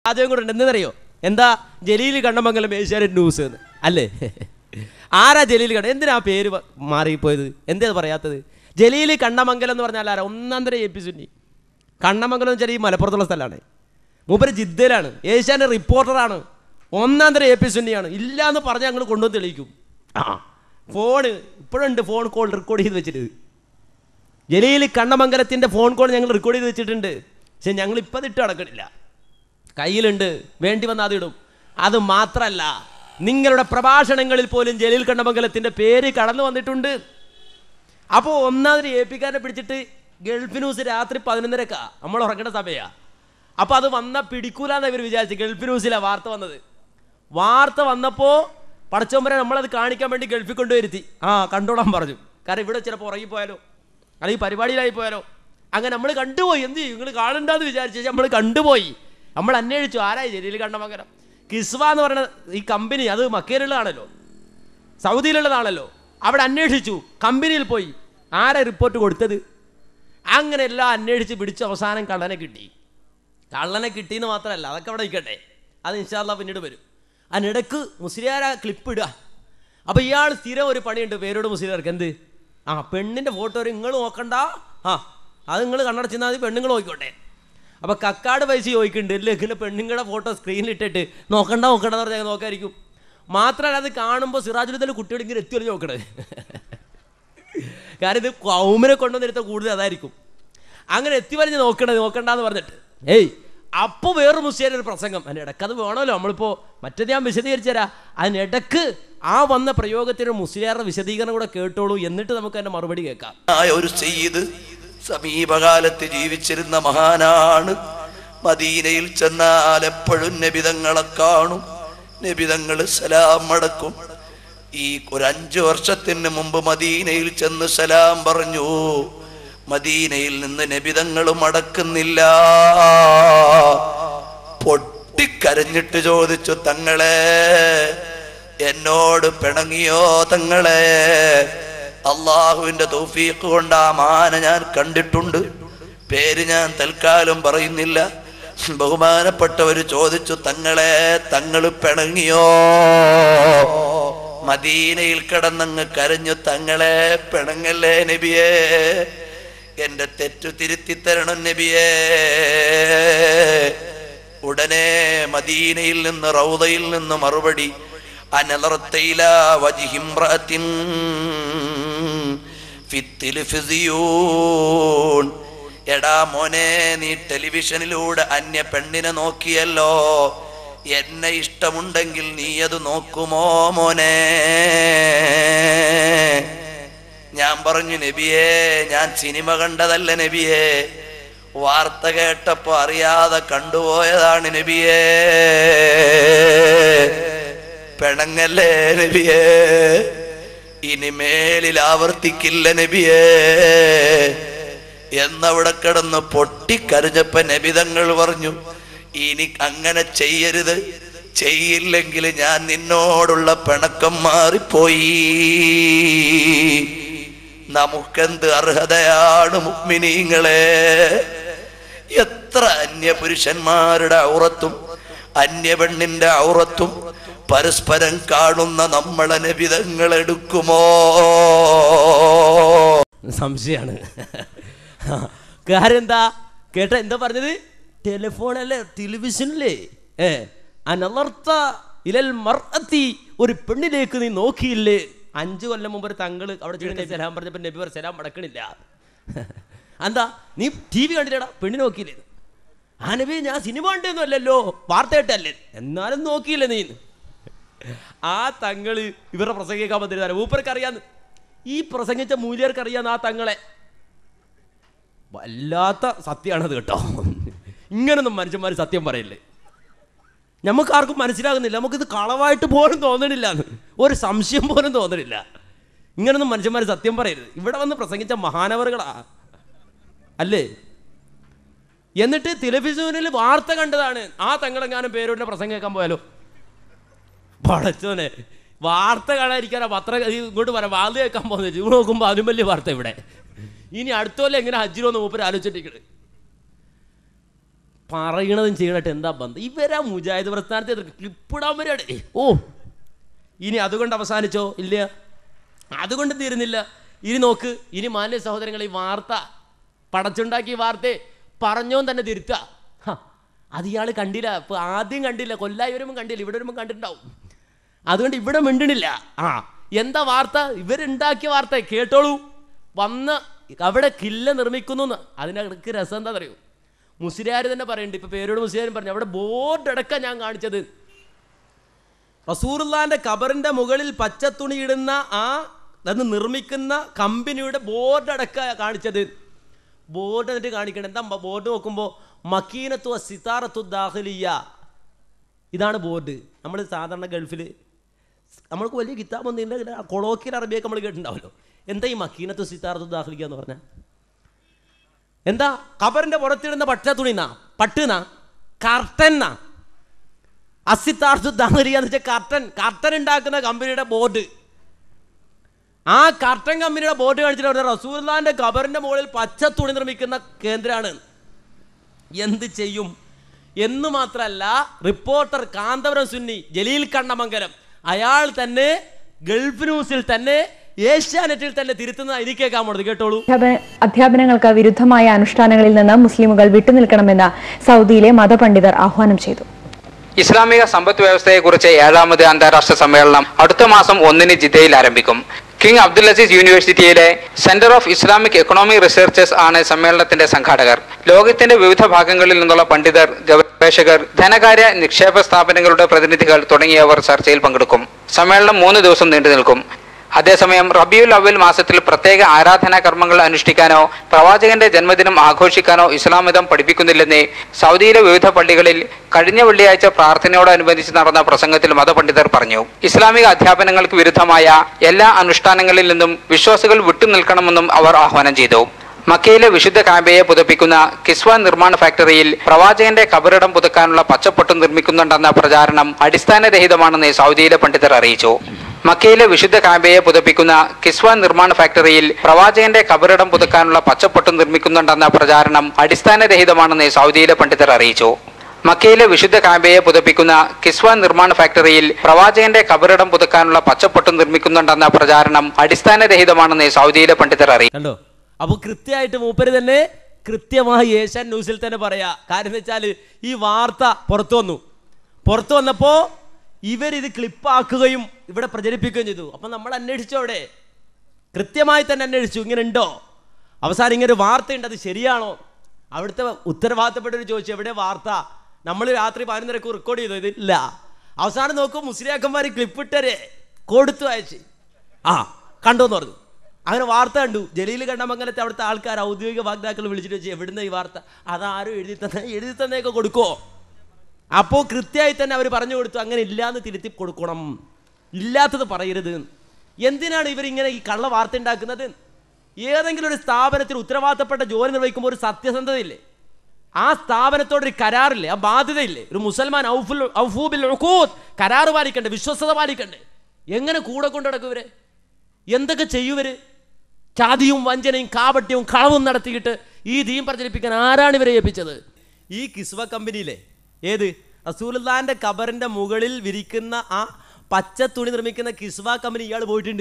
ആദ്യം കൂടെ ഉണ്ട് എന്തെന്നറിയോ എന്താ ജലീൽ കണ്ണമംഗലം ഏഷ്യാനെറ്റ് ന്യൂസ് എന്ന് അല്ലേ ആരാ ജലീൽ കണ്ണ എന്തിനാ ആ പേര് പ- മാറിപ്പോയത് എന്തേ പറയാത്തത് ജലീൽ കണ്ണമംഗലം എന്ന് പറഞ്ഞാൽ ആരാ ഒന്നാം തരം എ പി സുന്നി കണ്ണമംഗലം എന്ന് വെച്ചാൽ ഈ മലപ്പുറത്തുള്ള സ്ഥലമാണ് മൂപ്പര് ജിദ്ദയിലാണ് ഏഷ്യാൻ്റെ റിപ്പോർട്ടറാണ് ഒന്നാം തരം എ പി സുന്നിയാണ് ഇല്ല എന്ന് പറഞ്ഞാൽ ഞങ്ങൾ കൊണ്ടുവന്ന് തെളിയിക്കും ആ ഫോണ് ഇപ്പോഴുണ്ട് ഫോൺ കോൾ റെക്കോർഡ് ചെയ്ത് വെച്ചിട്ട് ജലീൽ കണ്ണമംഗലത്തിൻ്റെ ഫോൺ കോൾ ഞങ്ങൾ റെക്കോർഡ് ചെയ്ത് വെച്ചിട്ടുണ്ട് പക്ഷെ ഞങ്ങൾ ഇപ്പം ഇട്ട് നടക്കണില്ല കയ്യിലുണ്ട് വേണ്ടി വന്നാൽ അതിടും അത് മാത്രമല്ല നിങ്ങളുടെ പ്രഭാഷണങ്ങളിൽ പോലും ജലീൽ കണ്ണമംഗലത്തിൻ്റെ പേര് കടന്നു വന്നിട്ടുണ്ട് അപ്പോൾ ഒന്നാമത് എ പിക്കാരനെ പിടിച്ചിട്ട് ഗൾഫ് ന്യൂസ് രാത്രി പതിനൊന്നരക്കാ നമ്മൾ ഉറങ്ങേണ്ട സമയാ അപ്പോൾ അത് വന്നാൽ പിടിക്കൂലെന്ന് ഇവർ വിചാരിച്ചു ഗൾഫ് ന്യൂസിലാണ് വാർത്ത വന്നത് വാർത്ത വന്നപ്പോൾ പടച്ചോമ്പരെ നമ്മളത് കാണിക്കാൻ വേണ്ടി ഗൾഫിൽ കൊണ്ടുവരുത്തി ആ കണ്ടോളാൻ പറഞ്ഞു കാരണം ഇവിടെ ചിലപ്പോൾ ഉറങ്ങിപ്പോയാലോ അല്ലെങ്കിൽ പരിപാടിയിലായി പോയാലോ അങ്ങനെ നമ്മൾ കണ്ടുപോയി എന്ത് ചെയ്യും നിങ്ങൾ കാണണ്ടെന്ന് വിചാരിച്ചു നമ്മൾ കണ്ടുപോയി നമ്മൾ അന്വേഷിച്ചു ആരായി ജലീൽ കണ്ണമംഗലം കിസ്വ എന്ന് പറയുന്ന ഈ കമ്പനി അത് മക്കയിലുള്ളതാണല്ലോ സൗദിയിലുള്ളതാണല്ലോ അവിടെ അന്വേഷിച്ചു കമ്പനിയിൽ പോയി ആരാ റിപ്പോർട്ട് കൊടുത്തത് അങ്ങനെ എല്ലാം അന്വേഷിച്ച് പിടിച്ച് അവസാനം കള്ളനെ കിട്ടി കള്ളനെ കിട്ടിയെന്ന് മാത്രമല്ല അതൊക്കെ അവിടെ നിൽക്കട്ടെ അത് ഇൻഷാല്ല പിന്നീട് വരും അതിനിടക്ക് മുസ്ലിയാര ക്ലിപ്പ് ഇടുക അപ്പോൾ ഇയാൾ സ്ഥിരം ഒരു പണിയുണ്ട് പേരോട് മുസ്ലിയാർക്ക് എന്ത് ആ പെണ്ണിൻ്റെ ഫോട്ടോ നിങ്ങൾ നോക്കണ്ട ആ അത് നിങ്ങൾ കണ്ണടച്ചിരുന്നാൽ മതി പെണ്ണുങ്ങൾ നോക്കിക്കോട്ടെ അപ്പോൾ കക്കാട് പൈസ ചോദിക്കുന്നുണ്ട് ഇല്ല ഇങ്ങനെ പെണ്ണുങ്ങളുടെ ഫോട്ടോ സ്ക്രീനിൽ ഇട്ടിട്ട് നോക്കണ്ട നോക്കണ്ട എന്ന് പറഞ്ഞാൽ നോക്കായിരിക്കും മാത്രമല്ല അത് കാണുമ്പോൾ സിറാജുലത്തിൽ കുട്ടികൾ ഇങ്ങനെ എത്തി വന്ന് നോക്കണത് കാരണം ഇത് കൗമിനെ കൊണ്ടുവന്നെടുത്ത കൂടുതൽ അതായിരിക്കും അങ്ങനെ എത്തി വരഞ്ഞ് നോക്കണത് നോക്കണ്ടെന്ന് പറഞ്ഞിട്ട് ഏയ് അപ്പോൾ വേറൊരു മുസ്ലിം ഒരു പ്രസംഗം അതിനിടക്ക് അത് വേണമല്ലോ നമ്മളിപ്പോൾ മറ്റേത് ഞാൻ വിശദീകരിച്ചു തരാം അതിനിടക്ക് ആ വന്ന പ്രയോഗത്തിന് മുസ്ലിയാരുടെ വിശദീകരണം കൂടെ കേട്ടോളൂ എന്നിട്ട് നമുക്ക് അതിൻ്റെ മറുപടി കേൾക്കാം ആയ ഒരു സയ്യിദ് സമീപകാലത്ത് ജീവിച്ചിരുന്ന മഹാനാണ് മദീനയിൽ ചെന്നാൽ എപ്പോഴും നബിതങ്ങളെ കാണും നബിതങ്ങൾ സലാം മടക്കും ഈ ഒരു അഞ്ചു വർഷത്തിന് മുമ്പ് മദീനയിൽ ചെന്ന് സലാം പറഞ്ഞു മദീനയിൽ നിന്ന് നബിതങ്ങൾ മടക്കുന്നില്ല പൊട്ടിക്കരഞ്ഞിട്ട് ചോദിച്ചു തങ്ങളെ എന്നോട് പിണങ്ങിയോ തങ്ങളെ അള്ളാഹുവിന്റെ തൗഫീഖ് കൊണ്ട് ആ മാന ഞാൻ കണ്ടിട്ടുണ്ട് പേര് ഞാൻ തൽക്കാലം പറയുന്നില്ല ബഹുമാനപ്പെട്ടവർ ചോദിച്ചു തങ്ങളെ തങ്ങൾ പിണങ്ങിയോ മദീനയിൽ കിടന്നങ്ങ് കരഞ്ഞു തങ്ങളെ പിണങ്ങല്ലേ നബിയേ എന്റെ തെറ്റു തിരുത്തി തരണം നബിയേ ഉടനെ മദീനയിൽ നിന്ന് റൗദയിൽ നിന്ന് മറുപടി അനലർത്തയില വജിഹിംറത്തിൻ ഫിത്തിലിഫിസിയൂൺ എടാ മോനെ നീ ടെലിവിഷനിലൂടെ അന്യ പെണ്ണിനെ നോക്കിയല്ലോ എന്നെ ഇഷ്ടമുണ്ടെങ്കിൽ നീ അത് നോക്കുമോ മോനെ ഞാൻ പറഞ്ഞു നബിയേ ഞാൻ സിനിമ കണ്ടതല്ല നബിയേ വാർത്ത കേട്ടപ്പോ അറിയാതെ കണ്ടുപോയതാണ് നബിയേ പെണങ്ങല്ലേ നബിയേ ഇനി മേലിൽ ആവർത്തിക്കില്ല നബിയേ എന്നവിടെ കിടന്ന് പൊട്ടിക്കരഞ്ഞപ്പ നബിതങ്ങൾ പറഞ്ഞു ഇനി അങ്ങനെ ചെയ്യരുത് ചെയ്യില്ലെങ്കിൽ ഞാൻ നിന്നോടുള്ള പിണക്കം മാറിപ്പോയി നമുക്കെന്ത് അർഹതയാണ് മുഗ്മിനീങ്ങളെ എത്ര അന്യ പുരുഷന്മാരുടെ ഔറത്തും അന്യ പെണ്ണിന്റെ ഔറത്തും പരസ്പരം കാണുന്ന നമ്മളെ നബിതങ്ങൾ എടുക്കുമോ സംശയമാണ് കാര്യം എന്താ കേട്ട എന്താ പറഞ്ഞത് ടെലിഫോണല്ലേ ടെലിവിഷനില്ലേ ഏ അനലർത്ത ഇലൽ മർഅത്തി ഒരു പെണ്ണിലേക്ക് നീ നോക്കിയില്ലേ അഞ്ചു കൊല്ലം മുമ്പ് ഒരു തങ്ങള് അവിടെ ചെന്ന് നബി സലാം പറഞ്ഞപ്പോൾ നബി പറ സലാം മടക്കണില്ല എന്താ നീ ടി വി കണ്ടില്ലടാ പെണ്ണിനെ നോക്കിയില്ലേ ആ നബി ഞാൻ സിനിമ കണ്ടൊന്നും അല്ലല്ലോ വാർത്ത കേട്ടല്ലേ എന്നാലും നോക്കിയില്ലേ നീ ആ തങ്ങള് ഇവരുടെ പ്രസംഗിക്കാൻ പറ്റില്ല മൂപ്പർക്ക് അറിയാന്ന് ഈ പ്രസംഗിച്ച മൂല്യർക്ക് അറിയാന്ന് ആ തങ്ങളെ വല്ലാത്ത സത്യമാണത് കേട്ടോ ഇങ്ങനൊന്നും മനുഷ്യന്മാർ സത്യം പറയില്ലേ നമുക്ക് ആർക്കും മനസ്സിലാകുന്നില്ല നമുക്കിത് കളവായിട്ട് പോലും തോന്നണില്ല എന്ന് ഒരു സംശയം പോലും തോന്നണില്ല ഇങ്ങനൊന്നും മനുഷ്യന്മാർ സത്യം പറയരുത് ഇവിടെ വന്ന് പ്രസംഗിച്ച മഹാനവറുകളാ അല്ലേ എന്നിട്ട് ടെലിവിഷനിൽ വാർത്ത കണ്ടതാണ് ആ തങ്ങളെങ്ങാനും പേരോടിനെ പ്രസംഗം കേൾക്കാൻ പോയാലോ പടച്ചോനെ വാർത്ത കാണാതിരിക്കാനാ പത്ര ഈ ഇങ്ങോട്ട് പറയാം വാർത്ത കേൾക്കാൻ പോകുന്നത് ഇത് നോക്കുമ്പോൾ അതിനും വലിയ വാർത്ത ഇവിടെ ഇനി അടുത്ത കൊല്ലം എങ്ങനെ ഹജ്ജിനൊന്ന് മൂപ്പര് ആലോചിച്ചിട്ടിരിക്കണ് പറയണതും ചെയ്യണട്ട് എന്താ ബന്ധം ഇവരാ മുജാഹിദ് പ്രസ്ഥാനത്തെ എതിർക്കും. ക്ലിപ്പിടാൻ വരെയാണ് ഓ ഇനി അതുകൊണ്ട് അവസാനിച്ചോ ഇല്ല അതുകൊണ്ട് തീരുന്നില്ല ഇനി നോക്ക് ഇനി മാന്യ സഹോദരങ്ങൾ ഈ വാർത്ത പടച്ചുണ്ടാക്കിയ വാർത്തയെ പറഞ്ഞോൻ തന്നെ തിരുത്തുക ഹ, അത് ഇയാൾ കണ്ടില്ല ഇപ്പൊ ആദ്യം കണ്ടില്ല കൊല്ലായി വരുമ്പോൾ കണ്ടില്ല ഇവിടെ വരുമ്പോൾ കണ്ടിട്ടുണ്ടാവും അതുകൊണ്ട് ഇവിടെ മിണ്ടണില്ല ആ എന്താ വാർത്ത ഇവരുണ്ടാക്കിയ വാർത്ത കേട്ടോളൂ വന്ന് അവിടെ കില്ല നിർമ്മിക്കുന്നു എന്ന് അതിനകത്ത് രസം എന്താ അറിയൂ മുസ്ലിയാർ തന്നെ പറയുന്നുണ്ട് ഇപ്പൊ പേരോട് മുസ്ലിയാരും പറഞ്ഞു അവിടെ ബോർഡ് അടക്കം ഞാൻ കാണിച്ചത് റസൂറുല്ലാന്റെ കബറിന്റെ മുകളിൽ പച്ചത്തുണി ഇടുന്ന ആ അത് നിർമ്മിക്കുന്ന കമ്പനിയുടെ ബോർഡ് അടക്ക കാണിച്ചത് ബോർഡ് എന്നിട്ട് കാണിക്കണം എന്താ ബോർഡ് നോക്കുമ്പോൾ മക്കീനത്തു സിതാറത്തു ദാഖിലിയ ഇതാണ് ബോർഡ് നമ്മൾ സാധാരണ ഗൾഫിൽ നമ്മൾക്ക് വലിയ കിതാബൊന്നും ഇല്ല കൊളോക്കിയൽ അറബിയൊക്കെ നമ്മൾ കേട്ടിട്ടുണ്ടാവല്ലോ എന്താ ഈ മക്കീനത്തു സിതാറത്തു ദാഖിലിയ എന്ന് പറഞ്ഞാൽ എന്താ കബറിന്റെ പുറത്തിടുന്ന പച്ചത്തുണിന്നാ പട്ടുന്നാ കർട്ടന്നാ അസിത്താർത്തു ദാമരിയ എന്ന് വെച്ചാൽ കർട്ടൻ കർട്ടൻ ഉണ്ടാക്കുന്ന കമ്പനിയുടെ ബോർഡ് ആ കർട്ടൻ കമ്പനിയുടെ ബോർഡ് കാണിച്ചിട്ട് പറഞ്ഞ റസൂല്ലാന്റെ കബറിന്റെ മുകളിൽ പച്ച തുണി നിർമ്മിക്കുന്ന കേന്ദ്രമാണ് എന്ത് ചെയ്യും എന്ന് മാത്രമല്ല റിപ്പോർട്ടർ കാന്തപുരം സുന്നി ജലീൽ കണ്ണമംഗലം അയാൾ തന്നെ ഗൾഫ് ന്യൂസിൽ തന്നെ ഏഷ്യാനെറ്റിൽ തന്നെ തിരുത്തുന്ന എനിക്ക് കേൾക്കാൻ പോണത് കേട്ടോളൂ അധ്യാപ- അധ്യാപനങ്ങൾക്ക് വിരുദ്ധമായ അനുഷ്ഠാനങ്ങളിൽ നിന്ന് മുസ്ലിമുകൾ വിട്ടുനിൽക്കണമെന്ന് സൗദിയിലെ മതപണ്ഡിതർ ആഹ്വാനം ചെയ്തു ഇസ്ലാമിക സമ്പദ് വ്യവസ്ഥയെക്കുറിച്ച് ഏഴാമത് അന്താരാഷ്ട്ര സമ്മേളനം അടുത്ത മാസം ഒന്നിന് ജിദ്ദയിൽ ആരംഭിക്കും കിങ് അബ്ദുൽ അസീസ് യൂണിവേഴ്സിറ്റിയിലെ Centre of Islamic economic researchers ആണ് സമ്മേളനത്തിന്റെ സംഘാടകർ ലോകത്തിന്റെ വിവിധ ഭാഗങ്ങളിൽ നിന്നുള്ള പണ്ഡിതർ ഗവേഷകർ ധനകാര്യ നിക്ഷേപ സ്ഥാപനങ്ങളുടെ പ്രതിനിധികൾ തുടങ്ങിയവർ ചർച്ചയിൽ പങ്കെടുക്കും സമ്മേളനം മൂന്ന് ദിവസം നീണ്ടു നിൽക്കും അതേസമയം റബിയുൽ അവൽ മാസത്തിൽ പ്രത്യേക ആരാധനാ കർമ്മങ്ങൾ അനുഷ്ഠിക്കാനോ പ്രവാചകന്റെ ജന്മദിനം ആഘോഷിക്കാനോ ഇസ്ലാം മതം പഠിപ്പിക്കുന്നില്ലെന്ന് സൗദിയിലെ വിവിധ പള്ളികളിൽ കഴിഞ്ഞ വെള്ളിയാഴ്ച പ്രാർത്ഥനയോടനുബന്ധിച്ച് നടന്ന പ്രസംഗത്തിൽ മതപണ്ഡിതർ പറഞ്ഞു ഇസ്ലാമിക അധ്യാപനങ്ങൾക്ക് വിരുദ്ധമായ എല്ലാ അനുഷ്ഠാനങ്ങളിൽ നിന്നും വിശ്വാസികൾ വിട്ടുനിൽക്കണമെന്നും അവർ ആഹ്വാനം ചെയ്തു മക്കയിലെ വിശുദ്ധ കാബയെ പുതപ്പിക്കുന്ന കിസ്വ നിർമ്മാണ ഫാക്ടറിയിൽ പ്രവാചകന്റെ കബറിടം പുതുക്കാനുള്ള പച്ചപ്പൊട്ട് നിർമ്മിക്കുന്നുണ്ടെന്ന പ്രചാരണം അടിസ്ഥാനരഹിതമാണെന്ന് സൗദിയിലെ പണ്ഡിതർ അറിയിച്ചു മക്കയിലെ വിശുദ്ധ കാബയെ പുതപ്പിക്കുന്ന കിസ്വ നിർമ്മാണ ഫാക്ടറിയിൽ പ്രവാചകന്റെ കബറിടം പുതുക്കാനുള്ള പച്ചപ്പൊട്ട് നിർമ്മിക്കുന്നുണ്ടെന്ന പ്രചാരണം അടിസ്ഥാനരഹിതമാണെന്ന് സൗദിയിലെ പണ്ഡിതർ അറിയിച്ചു മക്കയിലെ വിശുദ്ധ കാബയെ പുതപ്പിക്കുന്ന കിസ്വ നിർമ്മാണ ഫാക്ടറിയിൽ പ്രവാചകന്റെ കബറിടം പുതുക്കാനുള്ള പച്ചപ്പൊട്ട് നിർമ്മിക്കുന്നുണ്ടെന്ന പ്രചാരണം അടിസ്ഥാനരഹിതമാണെന്ന് സൗദിയിലെ പണ്ഡിതർ അറിയിച്ചു കണ്ടോ അപ്പോൾ കൃത്യമായിട്ട് മൂപ്പര് തന്നെ കൃത്യമായി ഏഷ്യൻ ന്യൂസിൽ തന്നെ പറയാ കാര്യം എന്ന് വെച്ചാൽ ഈ വാർത്ത പുറത്തു വന്നു പുറത്തു വന്നപ്പോൾ ഇവരിത് ക്ലിപ്പാക്കുകയും ഇവിടെ പ്രചരിപ്പിക്കുകയും ചെയ്തു അപ്പം നമ്മൾ അന്വേഷിച്ചു അവിടെ കൃത്യമായി തന്നെ അന്വേഷിച്ചു ഇങ്ങനെ ഉണ്ടോ അവസാനം ഇങ്ങനെ ഒരു വാർത്തയുണ്ട് അത് ശരിയാണോ അവിടുത്തെ ഉത്തരവാദിത്തപ്പെട്ടവർ ചോദിച്ചു എവിടെ വാർത്ത നമ്മൾ രാത്രി പതിനൊന്നരക്ക് റെക്കോർഡ് ചെയ്തു ഇതില്ല അവസാനം നോക്കും മുസ്ലിയാക്കന്മാർ ക്ലിപ്പിട്ടരെ കൊടുത്തു അയച്ച് ആ കണ്ടോന്ന് പറഞ്ഞു അങ്ങനെ വാർത്ത കണ്ടു ജലീൽ കണ്ടമംഗലത്തെ അവിടുത്തെ ആൾക്കാർ ഔദ്യോഗിക വാഗ്ദാക്കൾ വിളിച്ചിട്ട് വെച്ച് എവിടുന്ന ഈ വാർത്ത അതാരും എഴുതി തന്നെ എഴുതി തന്നേക്കെ കൊടുക്കോ അപ്പോൾ കൃത്യമായി തന്നെ അവർ പറഞ്ഞു കൊടുത്തു അങ്ങനെ ഇല്ലാന്ന് തിരുത്തി കൊടുക്കണം ഇല്ലാത്തത് പറയരുത് എന്തിനാണ് ഇവരിങ്ങനെ ഈ കള്ള വാർത്ത ഉണ്ടാക്കുന്നത് ഏതെങ്കിലും ഒരു സ്ഥാപനത്തിൽ ഉത്തരവാദിത്തപ്പെട്ട ജോലി നിർവഹിക്കുമ്പോൾ ഒരു സത്യസന്ധതയില്ലേ ആ സ്ഥാപനത്തോടൊരു കരാറില്ലേ ആ ബാധ്യതയില്ലേ ഒരു മുസൽമാൻ ഔഫുൽ ഔഫൂബിൽ ഉഖൂദ് കരാറ് പാലിക്കണ്ടേ വിശ്വസ്തത പാലിക്കണ്ടേ എങ്ങനെ കൂടെ കൊണ്ടു നടക്കും ഇവര് എന്തൊക്കെ ചെയ്യുവര് ചാതിയും വഞ്ചനയും കാപട്യവും കളവും നടത്തിയിട്ട് ഈ ദീൻ പ്രചരിപ്പിക്കാൻ ആരാണ് ഇവരെ ഏൽപ്പിച്ചത് ഈ കിസ്വ കമ്പനിയിലെ ഏത് റസൂലുള്ളാന്റെ കബറിന്റെ മുകളിൽ വിരിക്കുന്ന ആ പച്ച തുണി നിർമ്മിക്കുന്ന കിസ്വ കമ്പനി ഇയാൾ പോയിട്ടുണ്ട്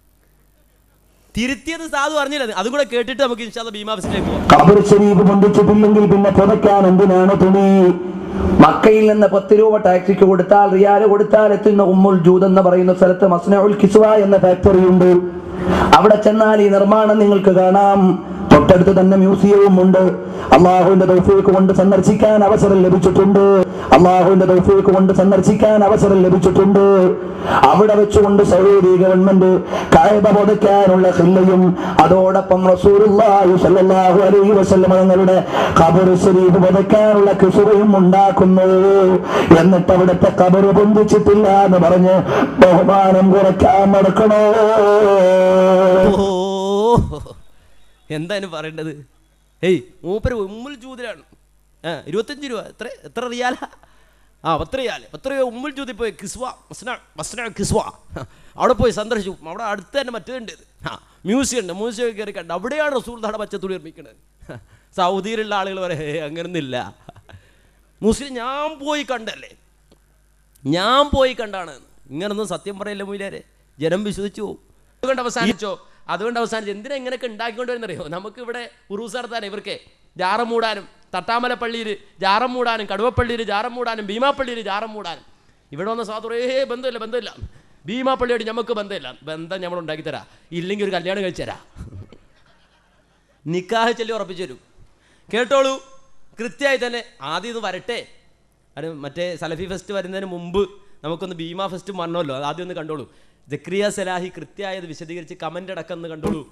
തിരുത്തിയത് സാധു അറിഞ്ഞില്ല അതും കൂടെ കേട്ടിട്ട് നമുക്ക് ഇൻഷാല്ല ഭീമാഫിസിലേക്ക് പോകാം കബർ ശരീഫ് പൊന്തിച്ചിട്ടില്ലെങ്കിൽ പിന്നെ പുതയ്ക്കാൻ എന്തിനാണ് തുണി മക്കയിൽ നിന്ന് പത്ത് രൂപ ടാക്സിക്ക് കൊടുത്താൽ റിയാല് കൊടുത്താൽ എത്തുന്ന ഉമ്മുൽ ജൂദ് എന്ന് പറയുന്ന സ്ഥലത്ത് മസ്നഉൽ കിസ്വ എന്ന ഫാക്ടറി ഉണ്ട് അവിടെ ചെന്നാൽ ഈ നിർമ്മാണം നിങ്ങൾക്ക് കാണാം തൊട്ടടുത്ത് തന്നെ മ്യൂസിയവും ഉണ്ട് അള്ളാഹുവിന്റെ തൗഫീഖ് കൊണ്ട് സന്ദർശിക്കാൻ അവസരം ലഭിച്ചിട്ടുണ്ട് അള്ളാഹുവിന്റെ തൗഫീഖ് കൊണ്ട് സന്ദർശിക്കാൻ അവസരം ലഭിച്ചിട്ടുണ്ട് അവിടെ വെച്ചുകൊണ്ട് സൗദി ഗവൺമെന്റ് കായബ പുതയ്ക്കാനുള്ള ഹില്ലയും അതോടൊപ്പം റസൂലുള്ളാഹി സ്വല്ലല്ലാഹു അലൈഹി വസല്ലം തങ്ങളുടെ ഖബർ ശരീഫ് പുതയ്ക്കാനുള്ള കിസുറയും ഉണ്ടാക്കുന്നു എന്നിട്ട് അവിടുത്തെ ഖബർ പൊന്തിച്ചിട്ടില്ല എന്ന് പറഞ്ഞ് ബഹുമാനം കുറയ്ക്കാൻ നടക്കണോ ഓ എന്താണ് പറയേണ്ടത് ഏയ് മൂപ്പര് ഉമ്മുൽ ജൂതിലാണ് ആ ഇരുപത്തഞ്ച് രൂപ എത്ര എത്ര റിയാല ആ പത്ത് റിയാൽ പത്ത് രൂപ ഉമ്മുൽ ജൂതി പോയി കിസ്വ മസ്ന മസ്ന കിസ്വ അവിടെ പോയി സന്ദർശിച്ചു അവിടെ അടുത്ത് തന്നെ മറ്റേതുണ്ട് ആ മ്യൂസിയം ഉണ്ട് മ്യൂസിയം കയറി കണ്ട് അവിടെയാണ് റസൂൽ നാടെ പച്ചത്തുണി നിർമ്മിക്കുന്നത് സൗദിയിലുള്ള ആളുകൾ പറയാം "ഹേ, അങ്ങനൊന്നുമില്ല മുസ്ലിം ഞാൻ പോയി കണ്ടല്ലേ ഞാൻ പോയി കണ്ടാണ് ഇങ്ങനൊന്നും സത്യം പറയല്ല മൂലാരെ ജനം വിശ്വസിച്ചു പോകും അതുകൊണ്ട് അവസാനിച്ചോ അതുകൊണ്ട് അവസാനിച്ചു എന്തിനാ ഇങ്ങനെയൊക്കെ ഉണ്ടാക്കിക്കൊണ്ട് വരുന്നറിയോ നമുക്ക് ഇവിടെ ഉറൂസ് നടത്താൻ ഇവർക്ക് ജാറം മൂടാനും തട്ടാമല പള്ളിയിൽ ജാറം മൂടാനും കടുവപ്പള്ളിയിൽ ജാറം മൂടാനും ഭീമാപ്പള്ളിയിൽ ജാറം മൂടാനും ഇവിടെ വന്ന സ്വാതന്ത്ര്യ ഏ ബന്ധമില്ല ബന്ധമില്ല ഭീമാപ്പള്ളിയോട് നമുക്ക് ബന്ധമില്ല ബന്ധം നമ്മൾ ഉണ്ടാക്കി തരാം ഇല്ലെങ്കിൽ ഒരു കല്യാണം കഴിച്ചു തരാം നിക്കാഹ് ചൊല്ലി ഉറപ്പിച്ചു തരും കേട്ടോളൂ കൃത്യമായി തന്നെ ആദ്യം ഇത് വരട്ടെ അത് മറ്റേ സലഫി ഫെസ്റ്റ് വരുന്നതിന് മുമ്പ് നമുക്കൊന്ന് ഭീമ ഫെസ്റ്റ് വരണമല്ലോ അത് ആദ്യം ഒന്ന് കണ്ടോളൂ ജക്രിയ സലാഹി കൃത്യമായത് വിശദീകരിച്ച് കമൻ്റ് അടക്കം ഒന്ന് കണ്ടോളൂ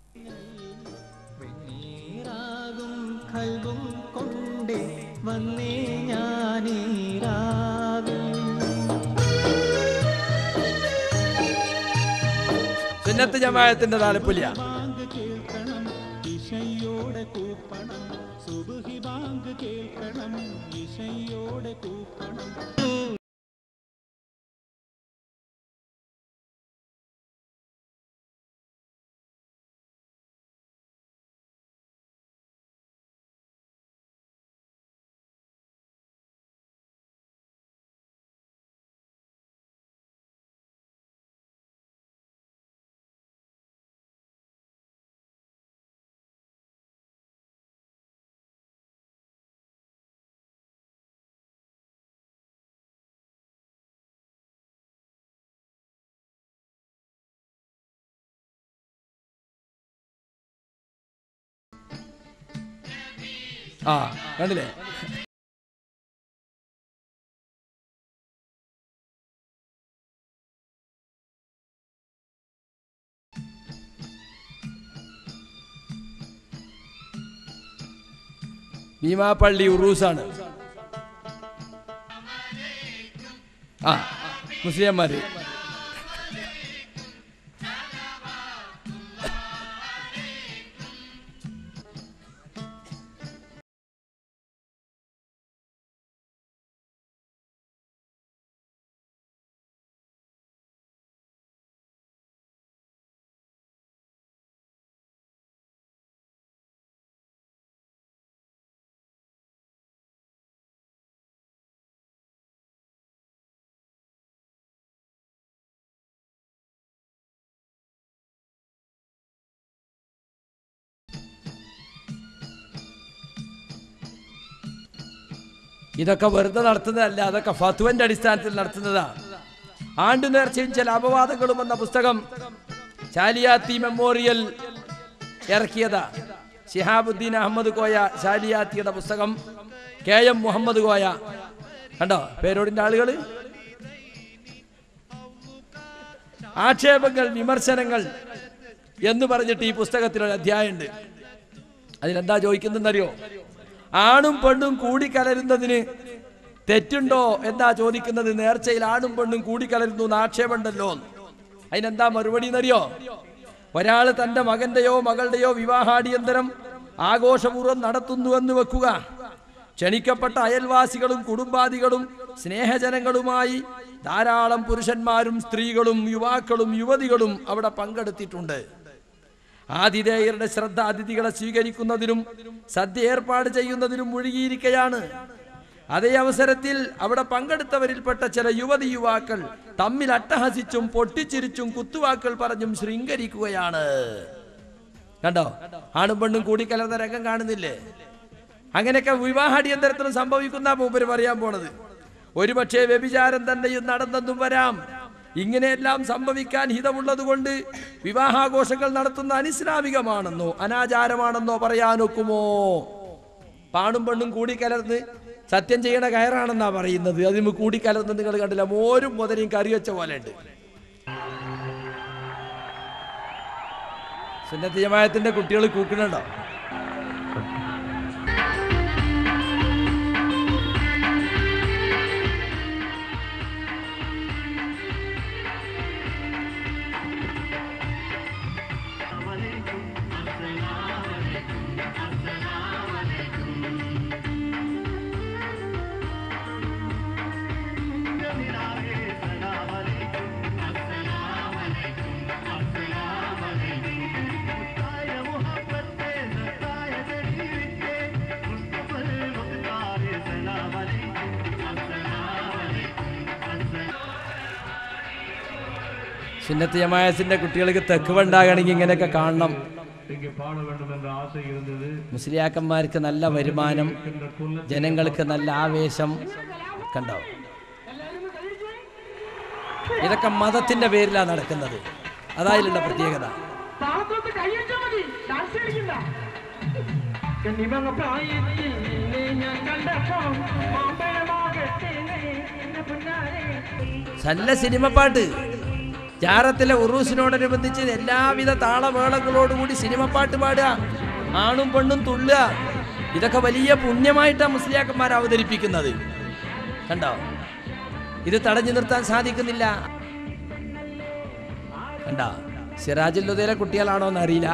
നീറാകും കൽബും കൊണ്ടേ വന്നേ ഞാനീരാകും സുന്നത്ത് ജമായത്തിന്റെ താലപ്പൊലിയ ബാങ്ക് കേൾക്കണം ഇഷയോടെ കൂപ്പണം സുബുഹി ബാങ്ക് കേൾക്കണം ഇഷയോടെ കൂപ്പണം ആ കണ്ടില്ലേ ഭീമാപ്പള്ളി ഉറൂസാണ് ആ മുസ്ലിംമാര് ഇതൊക്കെ വെറുതെ നടത്തുന്നതല്ല അതൊക്കെ ഫത്വന്റെ അടിസ്ഥാനത്തിൽ നടത്തുന്നതാ ആണ്ടു നേർച്ചയും ചില അപവാദങ്ങളും എന്ന പുസ്തകം ചാലിയാത്തി മെമ്മോറിയൽ ഇറക്കിയതാ ഷിഹാബുദ്ദീൻ അഹമ്മദ് കോയ ചാലിയാത്തിയുടെ പുസ്തകം കെ എം മുഹമ്മദ് കോയ കണ്ടോ പേരോടിന്റെ ആളുകൾ ആക്ഷേപങ്ങൾ വിമർശനങ്ങൾ എന്ന് പറഞ്ഞിട്ട് ഈ പുസ്തകത്തിൽ ഒരു അധ്യായമുണ്ട് അതിലെന്താ ചോദിക്കുന്നറിയോ ആണും പെണ്ണും കൂടിക്കലരുന്നതിന് തെറ്റുണ്ടോ എന്താ ചോദിക്കുന്നത് നേർച്ചയിൽ ആണും പെണ്ണും കൂടിക്കലരുന്നു എന്ന് ആക്ഷേപമുണ്ടല്ലോ അതിനെന്താ മറുപടി എന്നറിയോ ഒരാൾ തന്റെ മകന്റെയോ മകളുടെയോ വിവാഹാടിയന്തരം ആഘോഷപൂർവ്വം നടത്തുന്നുവെന്ന് വെക്കുക ക്ഷണിക്കപ്പെട്ട അയൽവാസികളും കുടുംബാദികളും സ്നേഹജനങ്ങളുമായി ധാരാളം പുരുഷന്മാരും സ്ത്രീകളും യുവാക്കളും യുവതികളും അവിടെ പങ്കെടുത്തിട്ടുണ്ട് ആതിഥേയരുടെ ശ്രദ്ധ അതിഥികളെ സ്വീകരിക്കുന്നതിനും സദ്യ ഏർപ്പാട് ചെയ്യുന്നതിനും മുഴുകിയിരിക്കുകയാണ് അതേ അവസരത്തിൽ അവിടെ പങ്കെടുത്തവരിൽപ്പെട്ട ചില യുവതി യുവാക്കൾ തമ്മിൽ അട്ടഹസിച്ചും പൊട്ടിച്ചിരിച്ചും കുത്തുവാക്കൾ പറഞ്ഞും ശൃംഗരിക്കുകയാണ് കണ്ടോ ആണും പെണ്ണും കൂടിക്കലർന്ന രംഗം കാണുന്നില്ലേ അങ്ങനെയൊക്കെ വിവാഹാടിയന്തരത്തിനും സംഭവിക്കുന്ന മൂപ്പര് പറയാൻ പോണത് ഒരുപക്ഷെ വ്യഭിചാരം തന്നെയും നടന്നെന്നും വരാം ഇങ്ങനെയെല്ലാം സംഭവിക്കാൻ ഹിതമുള്ളത് കൊണ്ട് വിവാഹാഘോഷങ്ങൾ നടത്തുന്ന അനിസ്ലാമികമാണെന്നോ അനാചാരമാണെന്നോ പറയാനൊക്കുമോ പാണും പെണ്ണും കൂടിക്കലർന്ന് സത്യം ചെയ്യണ കയറാണെന്നാ പറയുന്നത് അതിന് കൂടിക്കലർന്ന് നിങ്ങൾ കണ്ടില്ല മോരും മുതലയും കറി വെച്ച പോലെ ഉണ്ട് സുന്നത്ത് ജമായത്തിന്റെ കുട്ടികൾ കൂക്കണുണ്ടോ സുന്നത്ത് ജമായത്തിന്റെ കുട്ടികൾക്ക് തെക്കുവ ഉണ്ടാകണമെങ്കിൽ ഇങ്ങനെയൊക്കെ കാണണം മുസ്ലിയാക്കന്മാർക്ക് നല്ല വരുമാനം ജനങ്ങൾക്ക് നല്ല ആവേശം കണ്ടോ ഇതൊക്കെ മതത്തിന്റെ പേരിലാണ് നടക്കുന്നത് അതായാലുള്ള പ്രത്യേകത നല്ല സിനിമ പാട്ട് ജാറത്തിലെ ഉറൂസിനോടനുബന്ധിച്ച് എല്ലാവിധ താളമേളങ്ങളോടുകൂടി സിനിമ പാട്ട് പാടുക ആണും പെണ്ണും തുള്ളുക ഇതൊക്കെ വലിയ പുണ്യമായിട്ടാണ് മുസ്ലിയാക്കന്മാർ അവതരിപ്പിക്കുന്നത് കണ്ടോ ഇത് തടഞ്ഞു നിർത്താൻ സാധിക്കുന്നില്ല കണ്ടോ സിറാജുല്ലുദയിലെ കുട്ടികളാണോ എന്ന് അറിയില്ല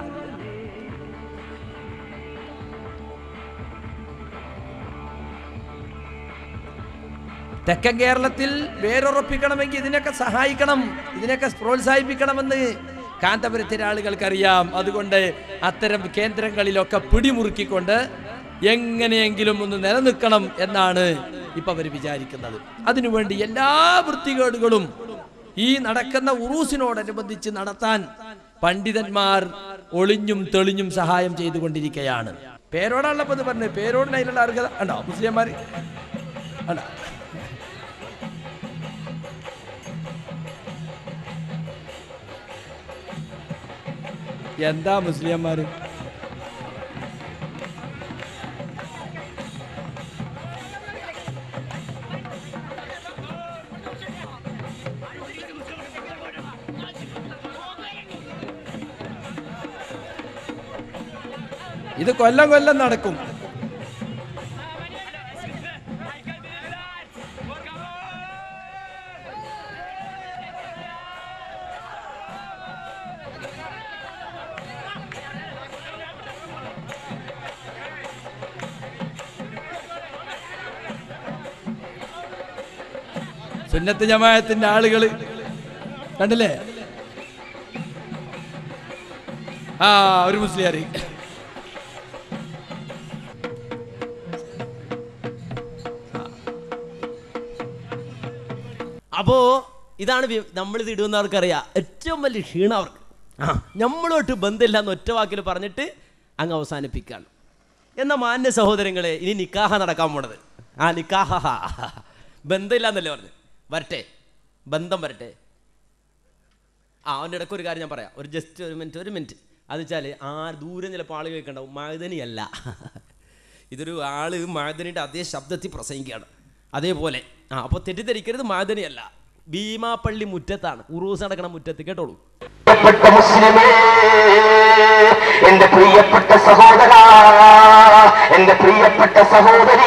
തെക്കൻ കേരളത്തിൽ വേരുറപ്പിക്കണമെങ്കിൽ ഇതിനൊക്കെ സഹായിക്കണം ഇതിനൊക്കെ പ്രോത്സാഹിപ്പിക്കണമെന്ന് കാന്തപുരത്തിലെ ആളുകൾക്കറിയാം അതുകൊണ്ട് അത്തരം കേന്ദ്രങ്ങളിലൊക്കെ പിടിമുറുക്കിക്കൊണ്ട് എങ്ങനെയെങ്കിലും ഒന്ന് നിലനിൽക്കണം എന്നാണ് ഇപ്പൊ അവർ വിചാരിക്കുന്നത് അതിനുവേണ്ടി എല്ലാ വൃത്തികേടുകളും ഈ നടക്കുന്ന ഉറൂസിനോടനുബന്ധിച്ച് നടത്താൻ പണ്ഡിതന്മാർ ഒളിഞ്ഞും തെളിഞ്ഞും സഹായം ചെയ്തുകൊണ്ടിരിക്കുകയാണ് പേരോടാണല്ലോ ഇത് പറഞ്ഞത് പേരോടിന് അതിലുള്ള അർഹത ഉണ്ടോ മുസ്ലിംമാർ ഉണ്ടോ എന്താ മുസ്ലിംമാര് ഇത് കൊല്ലം കൊല്ലം നടക്കും സുന്നത്ത് ജമായത്തിന്റെ ആളുകൾ കണ്ടില്ലേ ആ ഒരു മുസ്ലിയാരി അപ്പോ ഇതാണ് വി- നമ്മളിത് ഇടുന്നവർക്കറിയാം ഏറ്റവും വലിയ ക്ഷീണം അവർക്ക് ആ നമ്മളോട്ട് ബന്ധമില്ല എന്ന് ഒറ്റ വാക്കിൽ പറഞ്ഞിട്ട് അങ്ങ് അവസാനിപ്പിക്കുകയാണ് എന്ന മാന്യ സഹോദരങ്ങളെ ഇനി നിക്കാഹ നടക്കാൻ പോണത് ആ നിക്കാഹ ബന്ധമില്ല എന്നല്ലേ പറഞ്ഞു വരട്ടെ ബന്ധം വരട്ടെ ആ അവൻ്റെ ഇടയ്ക്ക് ഒരു കാര്യം ഞാൻ പറയാം ഒരു ജസ്റ്റ് ഒരു മിനിറ്റ് ഒരു മിനിറ്റ് അത് വെച്ചാൽ ആ ദൂരെ ചിലപ്പോൾ ആൾ കേൾക്കണ്ടാവും മഴുതനിയല്ല ഇതൊരു ആള് മഴുതനിയുടെ അതേ ശബ്ദത്തിൽ പ്രസംഗിക്കുകയാണ് അതേപോലെ ആ അപ്പോൾ തെറ്റിദ്ധരിക്കരുത് മഴുതനിയല്ല ഭീമാപ്പള്ളി മുറ്റത്താണ് ഉറൂസ് നടക്കണ മുറ്റത്ത് കേട്ടോളൂ പ്രിയപ്പെട്ട മുസ്ലിമേ എന്റെ പ്രിയപ്പെട്ട സഹോദര എന്റെ പ്രിയപ്പെട്ട സഹോദരി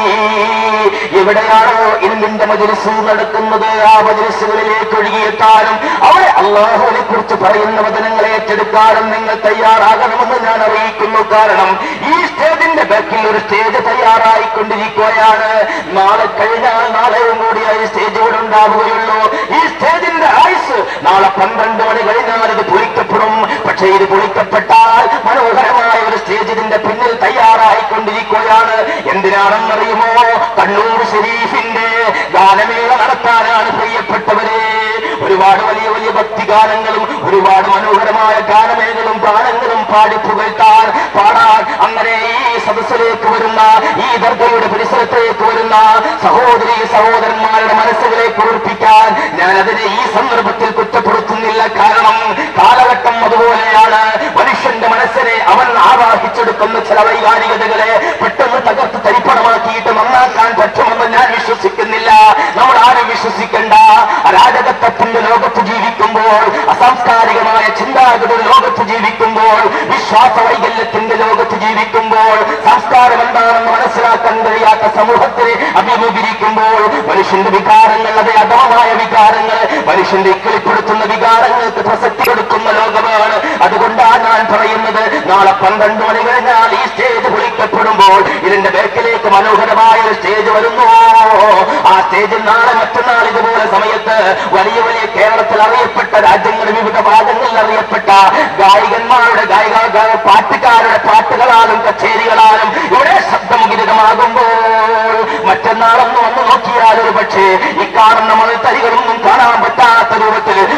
എവിടെയാണോ ഇന്നിന്റെ മജലിസ് നടക്കുന്നത് ആ മജലിസുകളിലേക്ക് ഒഴുകിയെത്താനും അവിടെ അള്ളാഹുവിനെ കുറിച്ച് പറയുന്ന വചനങ്ങളെ ഏറ്റെടുക്കാനും നിങ്ങൾ തയ്യാറാകണമെന്ന് ഞാൻ അറിയിക്കുന്നു കാരണം ഈ സ്റ്റേജിന്റെ ബാക്കിൽ ഒരു സ്റ്റേജ് തയ്യാറായിക്കൊണ്ടിരിക്കുകയാണ് നാളെ കഴിഞ്ഞാൽ നാളെയും കൂടി ആ സ്റ്റേജ് ഇവിടെ ഉണ്ടാവുകയുള്ളൂ ഈ സ്റ്റേജിന്റെ ആയുസ് നാളെ പന്ത്രണ്ട് മണി കഴിഞ്ഞാൽ ഇത് പൊളിക്കപ്പെടും പക്ഷേ ഇത് പൊളിക്കപ്പെട്ടാൽ മനോഹരമായ ഒരു സ്റ്റേജ് ഇതിന്റെ പിന്നിൽ തയ്യാറായിക്കൊണ്ടിരിക്കുകയാണ് എന്തിനാണെന്നറിയുമോ കണ്ണൂർ ഷെരീഫിന്റെ ഗാനമേള നടത്താനാണ് പ്രിയപ്പെട്ടവരെ ഒരുപാട് വലിയ വലിയ ഭക്തിഗാനങ്ങളും ഒരുപാട് മനോഹരമായ ഗാനമേളകളും ഗാനങ്ങളും പാടി പുകഴ്ത്താൻ പാടാൻ അങ്ങനെ ഈ സദസ്സിലേക്ക് വരുന്ന ഈ ദർഗയുടെ പരിസരത്തേക്ക് വരുന്ന സഹോദരി സഹോദരന്മാരുടെ മനസ്സുകളെ കുളിർപ്പിക്കാൻ ഞാൻ അതിനെ ഈ സന്ദർഭത്തിൽ കുറ്റപ്പെടുത്തുന്നില്ല കാരണം കാലഘട്ടം അതുപോലെയാണ് മനുഷ്യന്റെ മനസ്സിനെ അവൻ ആവാഹിച്ചെടുക്കുന്ന ചില വൈകാരികതകളെ പെട്ടെന്ന് തകർത്ത് തരിപ്പണമാക്കിയിട്ട് നന്നാക്കാൻ പറ്റുമെന്ന് ഞാൻ വിശ്വസിക്കുന്നില്ല നമ്മൾ ആരും വിശ്വസിക്കണ്ട അരാജകത്വത്തിന്റെ ലോകത്ത് ജീവിക്കുമ്പോൾ അസാംസ്കാരികമായ ചിന്താഗതിയുടെ ലോകത്ത് ജീവിക്കുമ്പോൾ വിശ്വാസ വൈകല്യത്തിന്റെ ലോകത്ത് ജീവിക്കുമ്പോൾ സംസ്കാരം എന്താണെന്ന് മനസ്സിലാക്കാൻ കഴിയാത്ത സമൂഹത്തെ അഭിമുഖീകരിക്കുമ്പോൾ മനുഷ്യന്റെ വികാരങ്ങൾ അത് അധമമായ വികാരങ്ങൾ മനുഷ്യന്റെ ഇക്കളിപ്പെടുത്തുന്ന വികാരങ്ങൾക്ക് പ്രസക്തി കൊടുക്കുന്ന ലോകമാണ് അതുകൊണ്ടാണ് ഞാൻ പറയുന്നത് നാളെ പന്ത്രണ്ട് മണി കഴിഞ്ഞാൽ ഈ സ്റ്റേജ് പൊളിക്കപ്പെടുമ്പോൾ ഇതിന്റെ ബാക്കിലേക്ക് മനോഹരമായ ഒരു സ്റ്റേജ് വരുന്നു ആ സ്റ്റേജിൽ നാളെ മറ്റന്നാൾ ഇതുപോലെ സമയത്ത് വലിയ വലിയ കേരളത്തിൽ അറിയപ്പെട്ട രാജ്യങ്ങളിൽ വിവിധ ഭാഗങ്ങളിൽ അറിയപ്പെട്ട ഗായകന്മാരുടെ ഗായിക ഗായ- പാട്ടുകാരുടെ പാട്ടുകളാലും കച്ചേരികളാലും ഇവിടെ ശബ്ദമുഖരിതമാകുമ്പോൾ മറ്റന്നാളൊന്ന് വന്ന് നോക്കിയാൽ ഒരു പക്ഷേ ഈ കാണുന്ന മണത്തരികളൊന്നും കാണാൻ പറ്റാത്ത രൂപത്തിൽ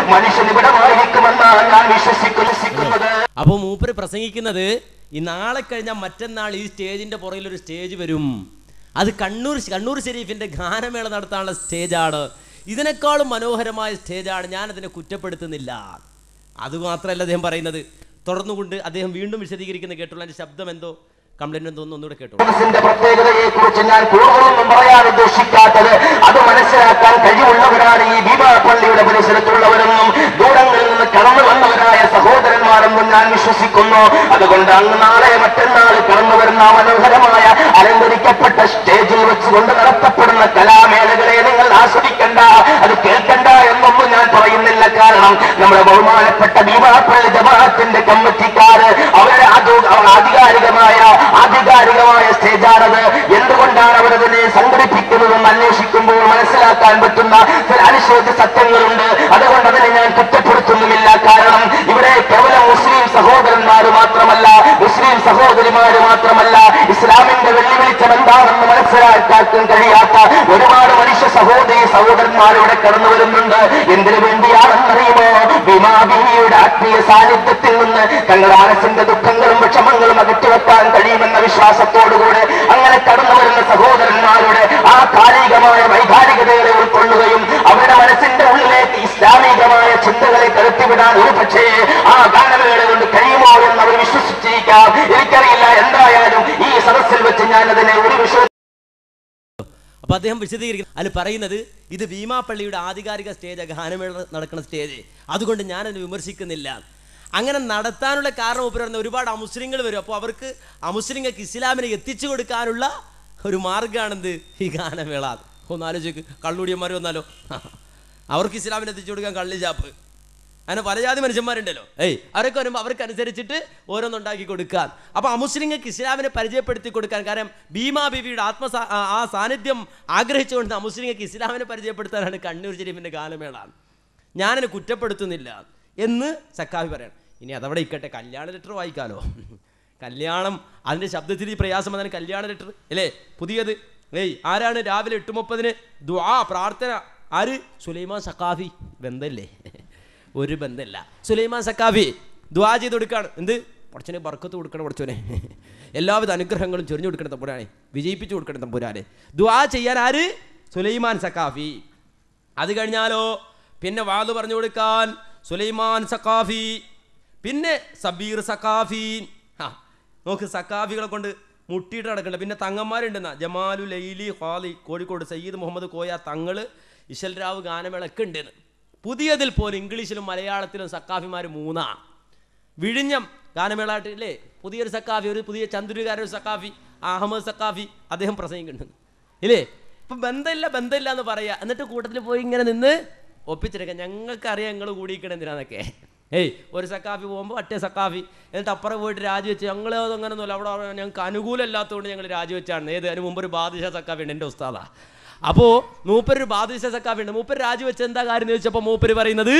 മനുഷ്യൻ ഇവിടമായിരിക്കുമെന്നാണ് ഞാൻ വിശ്വസിക്കുന്നത് അപ്പോൾ മൂപ്പര് പ്രസംഗിക്കുന്നത് ഈ നാളെ കഴിഞ്ഞാൽ മറ്റന്നാൾ ഈ സ്റ്റേജിന്റെ പുറകിൽ ഒരു സ്റ്റേജ് വരും അത് കണ്ണൂർ കണ്ണൂർ ഷെരീഫിന്റെ ഗാനമേള നടത്താനുള്ള സ്റ്റേജാണ് ഇതിനേക്കാളും മനോഹരമായ സ്റ്റേജാണ് ഞാൻ അതിനെ കുറ്റപ്പെടുത്തുന്നില്ല അതുമാത്രമല്ല അദ്ദേഹം പറയുന്നത് തുടർന്നുകൊണ്ട് അദ്ദേഹം വീണ്ടും വിശദീകരിക്കുന്ന കേട്ടുള്ള എൻ്റെ ശബ്ദം എന്തോ കംപ്ലൈൻറ്റ് എന്തോ ഒന്നുകൂടെ കേട്ടു മനസ്സിന്റെ പ്രത്യേകതയെ കുറിച്ച് ഞാൻ കൂടുതലൊന്നും പറയാൻ ഉദ്ദേശിക്കാത്തത് അത് മനസ്സിലാക്കാൻ കഴിവുള്ളവരാണ് ഈ ഭീമാ പള്ളിയുടെ പരിസരത്തുള്ളവരെന്നും ദൂരങ്ങളിൽ നിന്ന് കടന്നു വന്നവരായ സഹോദരന്മാരെന്നും ഞാൻ വിശ്വസിക്കുന്നു അതുകൊണ്ട് അങ്ങ് നാളെ മറ്റന്നാൾ കടന്നു വരുന്ന ആ മനോഹരമായ അലങ്കരിക്കപ്പെട്ട സ്റ്റേജിൽ വെച്ചുകൊണ്ട് നടത്തപ്പെടുന്ന കലാമേളകളെ നിങ്ങൾ ആസ്വദിക്കണ്ട അത് കേൾക്കണ്ട എന്നൊന്നും ഞാൻ പറയുന്നില്ല കാരണം നമ്മുടെ ബഹുമാനപ്പെട്ട ഭീമാപ്പള്ളി ജമാഅത്തിന്റെ കമ്മിറ്റിക്കാര് അവരുടെ ആദോ- ആധികാരികമായ ആധികാരികമായ സ്റ്റേജാണത് എന്തുകൊണ്ടാണ് അവരതിനെ സംഘടിപ്പിക്കുന്നതെന്ന് അന്വേഷിക്കുമ്പോൾ മനസ്സിലാക്കാൻ പറ്റുന്ന ചില അനുശോചിത സത്യങ്ങളുണ്ട് അതുകൊണ്ട് അതിനെ ഞാൻ കുറ്റപ്പെടുത്തുന്നുമില്ല കാരണം ഇവിടെ കേവലം മുസ്ലിം സഹോദരന്മാര് മാത്രമല്ല മുസ്ലിം സഹോദരിമാര് മാത്രമല്ല ഇസ്ലാമിന്റെ വെല്ലുവിളിച്ചം എന്താണെന്ന് മനസ്സിലാക്കാൻ കഴിയാത്ത ഒരുപാട് മനുഷ്യ സഹോദരി സഹോദരന്മാർ ഇവിടെ കടന്നു വരുന്നുണ്ട് എന്തിനു വേണ്ടിയാണെന്നറിയുമോ വിമാബിയുടെ ആത്മീയ സാന്നിധ്യത്തിൽ നിന്ന് തങ്ങളുടെ മനസ്സിന്റെ ദുഃഖങ്ങളും വിഷമങ്ങളും അകറ്റിവെക്കാൻ കഴിയുമെന്ന വിശ്വാസത്തോടുകൂടെ അങ്ങനെ കടന്നു വരുന്ന സഹോദരന്മാരുടെ ആ കാലികമായ വൈകാരികതകളെ ഉൾക്കൊള്ളുകയും അവരുടെ മനസ്സിന്റെ ഉള്ളിലേക്ക് ഇസ്ലാമികമായ ചിന്തകളെ കടത്തിവിടാൻ ഒരു പക്ഷേ ആ ഗാനമേള കൊണ്ട് കഴിയുമോ എന്ന് അവർ വിശ്വസിച്ചിരിക്കാം എനിക്കറിയില്ല എന്തായാലും ഈ സദസ്സിൽ വെച്ച് ഞാൻ അതിനെ ഒരു വിശ്വ അപ്പൊ അദ്ദേഹം വിശദീകരിക്കുന്നു അതിൽ പറയുന്നത് ഇത് ഭീമാപ്പള്ളിയുടെ ആധികാരിക സ്റ്റേജ് ഗാനമേള നടക്കുന്ന സ്റ്റേജ് അതുകൊണ്ട് ഞാനത് വിമർശിക്കുന്നില്ല അങ്ങനെ നടത്താനുള്ള കാരണം ഉപരി പറഞ്ഞ ഒരുപാട് അമുസ്ലിങ്ങൾ വരും അപ്പോൾ അവർക്ക് അമുസ്ലിങ്ങൾക്ക് ഇസ്ലാമിനെ എത്തിച്ചു കൊടുക്കാനുള്ള ഒരു മാർഗ്ഗമാണെന്ത് ഈ ഗാനമേള ഒന്ന് ആലോചിക്ക് കള്ളുടിയന്മാർ വന്നാലോ അവർക്ക് ഇസ്ലാമിനെ എത്തിച്ചു കൊടുക്കാൻ കള്ളി ചാപ്പ് അങ്ങനെ പല ജാതി മനുഷ്യന്മാരുണ്ടല്ലോ ഏയ് അവരൊക്കെ വരുമ്പോൾ അവർക്ക് അനുസരിച്ചിട്ട് ഓരോന്നുണ്ടാക്കി കൊടുക്കാൻ അപ്പോൾ അമുസ്ലിങ്ങൾക്ക് ഇസ്ലാമിനെ പരിചയപ്പെടുത്തി കൊടുക്കാൻ കാരണം ഭീമാ ബീവിയുടെ ആത്മ ആ സാന്നിധ്യം ആഗ്രഹിച്ചുകൊണ്ട് അമുസ്ലിങ്ങൾക്ക് ഇസ്ലാമിനെ പരിചയപ്പെടുത്താനാണ് കണ്ണൂർ ഷെരീഫിൻ്റെ ഗാനമേള ഞാനതിനെ കുറ്റപ്പെടുത്തുന്നില്ല എന്ന് സക്കാഫി പറയണം ഇനി അതവിടെ ഇക്കട്ടെ കല്യാണ ലെറ്റർ വായിക്കാലോ കല്യാണം അതിൻ്റെ ശബ്ദത്തിൽ ഈ പ്രയാസം വന്നാൽ കല്യാണ ലെറ്റർ അല്ലേ പുതിയത് ഏയ് ആരാണ് രാവിലെ എട്ട് മുപ്പതിന് ദ്വാ പ്രാർത്ഥന ആര് സുലൈമാൻ സക്കാഫി ബന്ധല്ലേ ഒരു ബന്ധമില്ല സുലൈമാൻ സക്കാഫി ദ്വാ ചെയ്ത് കൊടുക്കാണ് എന്ത് കുറച്ചിനെ ബർക്കത്ത് കൊടുക്കണം കുറച്ചോനെ എല്ലാവിധ അനുഗ്രഹങ്ങളും ചൊരിഞ്ഞു കൊടുക്കണം തമ്പുരാനെ വിജയിപ്പിച്ചു കൊടുക്കണം തമ്പുരാനെ ദ്വാ ചെയ്യാൻ ആര് സുലൈമാൻ സക്കാഫി അത് കഴിഞ്ഞാലോ പിന്നെ വാത് പറഞ്ഞു കൊടുക്കാൻ സുലൈമാൻ സക്കാഫി പിന്നെ സബീർ സക്കാഫി ആ നോക്ക് സക്കാഫികളെ കൊണ്ട് മുട്ടിയിട്ട് നടക്കണ്ട പിന്നെ തങ്ങന്മാരുണ്ടെന്നാ ജമാലു ലൈലി ഖാലി കോഴിക്കോട് സയ്യിദ് മുഹമ്മദ് കോയ തങ്ങള് ഇശൽ രാവ് ഗാനമേള ഒക്കെ ഉണ്ടെന്ന് പുതിയതിൽ പോലും ഇംഗ്ലീഷിലും മലയാളത്തിലും സക്കാഫിമാർ മൂന്നാ വിഴിഞ്ഞം ഗാനമേളായിട്ട് ഇല്ലേ പുതിയൊരു സക്കാഫി ഒരു പുതിയ ചന്ദ്രുകാരൻ ഒരു സക്കാഫി അഹമ്മദ് സക്കാഫി അദ്ദേഹം പ്രസംഗിക്കുന്നുണ്ട് ഇല്ലേ ഇപ്പം ബന്ധമില്ല ബന്ധമില്ല എന്ന് പറയാ എന്നിട്ട് കൂട്ടത്തിൽ പോയി ഇങ്ങനെ നിന്ന് ഒപ്പിച്ചെടുക്കാം ഞങ്ങൾക്കറിയാം ഞങ്ങൾ കൂടിയിരിക്കണം എന്തിനാന്നൊക്കെ ഏയ് ഒരു സക്കാഫി പോകുമ്പോൾ ഒറ്റ സക്കാഫി എന്നിട്ട് അപ്പുറം പോയിട്ട് രാജിവെച്ച് ഞങ്ങൾ അങ്ങനെയൊന്നുമില്ല അവിടെ ഞങ്ങൾക്ക് അനുകൂലമല്ലാത്തതുകൊണ്ട് ഞങ്ങൾ രാജിവെച്ചാണ് ഏത് അതിന് മുമ്പ് ഒരു ബാദിഷ സക്കാഫി ഉണ്ട് എൻ്റെ ഉസ്താദാ അപ്പോൾ മൂപ്പര് ഒരു ബാദിഷ സക്കാഫി ഉണ്ട് മൂപ്പര് രാജിവെച്ച് എന്താ കാര്യം എന്ന് ചോദിച്ചപ്പോൾ മൂപ്പര് പറയുന്നത്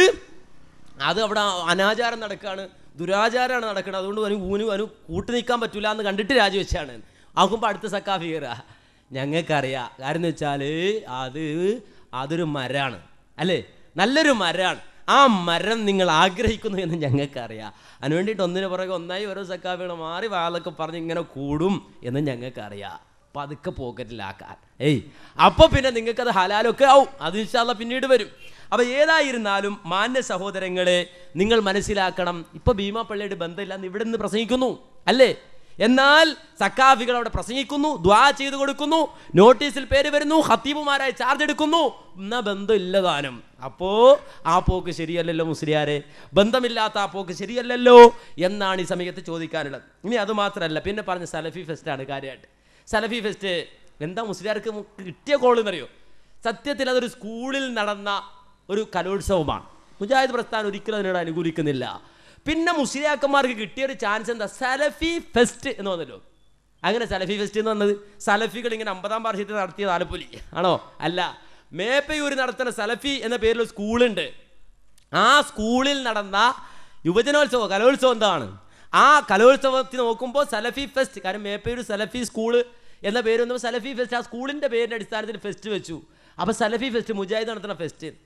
അത് അവിടെ അനാചാരം നടക്കുകയാണ് ദുരാചാരമാണ് നടക്കുന്നത് അതുകൊണ്ട് അനു ഊനു അനു കൂട്ടു നിൽക്കാൻ പറ്റില്ല എന്ന് കണ്ടിട്ട് രാജിവെച്ചാണ് ആകുമ്പോൾ അടുത്ത സക്കാഫി കയറുക ഞങ്ങൾക്കറിയാം കാര്യം എന്ന് വെച്ചാൽ അത് അതൊരു മരമാണ് അല്ലേ നല്ലൊരു മരമാണ് ആ മരം നിങ്ങൾ ആഗ്രഹിക്കുന്നു എന്ന് ഞങ്ങൾക്കറിയാം അതിന് വേണ്ടിയിട്ട് ഒന്നിന് പുറകെ ഒന്നായി ഓരോ സക്കാഫികൾ മാറി വാളൊക്കെ പറഞ്ഞ് ഇങ്ങനെ കൂടും എന്ന് ഞങ്ങൾക്കറിയാം പതുക്കെ പോക്കറ്റിലാക്കാൻ ഏയ് അപ്പോൾ പിന്നെ നിങ്ങൾക്കത് ഹലാലൊക്കെ ആവും അത് ഇൻഷാല്ല പിന്നീട് വരും അപ്പോൾ ഏതായിരുന്നാലും മാന്യ സഹോദരങ്ങളെ നിങ്ങൾ മനസ്സിലാക്കണം ഇപ്പോൾ ഭീമാപ്പള്ളിയുടെ ബന്ധമില്ലാന്ന് ഇവിടെ നിന്ന് പ്രസംഗിക്കുന്നു അല്ലേ എന്നാൽ സക്കാഫികൾ അവിടെ പ്രസംഗിക്കുന്നു ദ്വാ ചെയ്തു കൊടുക്കുന്നു നോട്ടീസിൽ പേര് വരുന്നു ഹത്തീബുമാരായി ചാർജ് എടുക്കുന്നു എന്നാ ബന്ധമില്ല താനും അപ്പോ ആ പോക്ക് ശരിയല്ലല്ലോ മുസ്ലിയാരെ ബന്ധമില്ലാത്ത ആ പോക്ക് ശരിയല്ലല്ലോ എന്നാണ് ഈ സമയത്ത് ചോദിക്കാനുള്ളത് ഇനി അത് മാത്രമല്ല പിന്നെ പറഞ്ഞ സലഫി ഫെസ്റ്റാണ് കാര്യമായിട്ട് സലഫി ഫെസ്റ്റ് എന്താ മുസ്ലിയാർക്ക് കിട്ടിയ കോൾ എന്നറിയോ സത്യത്തിൽ അതൊരു സ്കൂളിൽ നടന്ന ഒരു കലോത്സവമാണ് മുജാഹിദ് പ്രസ്ഥാനം ഒരിക്കലും അതിനോട് അനുകൂലിക്കുന്നില്ല പിന്നെ മുസ്ലിയാക്കന്മാർക്ക് കിട്ടിയ ഒരു ചാൻസ് എന്താ സലഫി ഫെസ്റ്റ് എന്ന് വന്നല്ലോ അങ്ങനെ സലഫി ഫെസ്റ്റ് എന്ന് വന്നത് സലഫികൾ ഇങ്ങനെ അമ്പതാം വാർഷികത്തിൽ നടത്തിയ താലപ്പൊലി ആണോ അല്ല മേപ്പയൂർ നടത്തുന്ന സലഫി എന്ന പേരിൽ ഒരു സ്കൂളുണ്ട് ആ സ്കൂളിൽ നടന്ന യുവജനോത്സവം കലോത്സവം എന്താണ് ആ കലോത്സവത്തിൽ നോക്കുമ്പോൾ സലഫി ഫെസ്റ്റ് കാരണം മേപ്പയൂർ സലഫി സ്കൂള് എന്ന പേര് വന്നപ്പോൾ സലഫി ഫെസ്റ്റ് ആ സ്കൂളിൻ്റെ പേരിൻ്റെ അടിസ്ഥാനത്തിൽ ഫെസ്റ്റ് വെച്ചു അപ്പോൾ സലഫി ഫെസ്റ്റ് മുജാഹിദ് നടത്തുന്ന ഫെസ്റ്റ്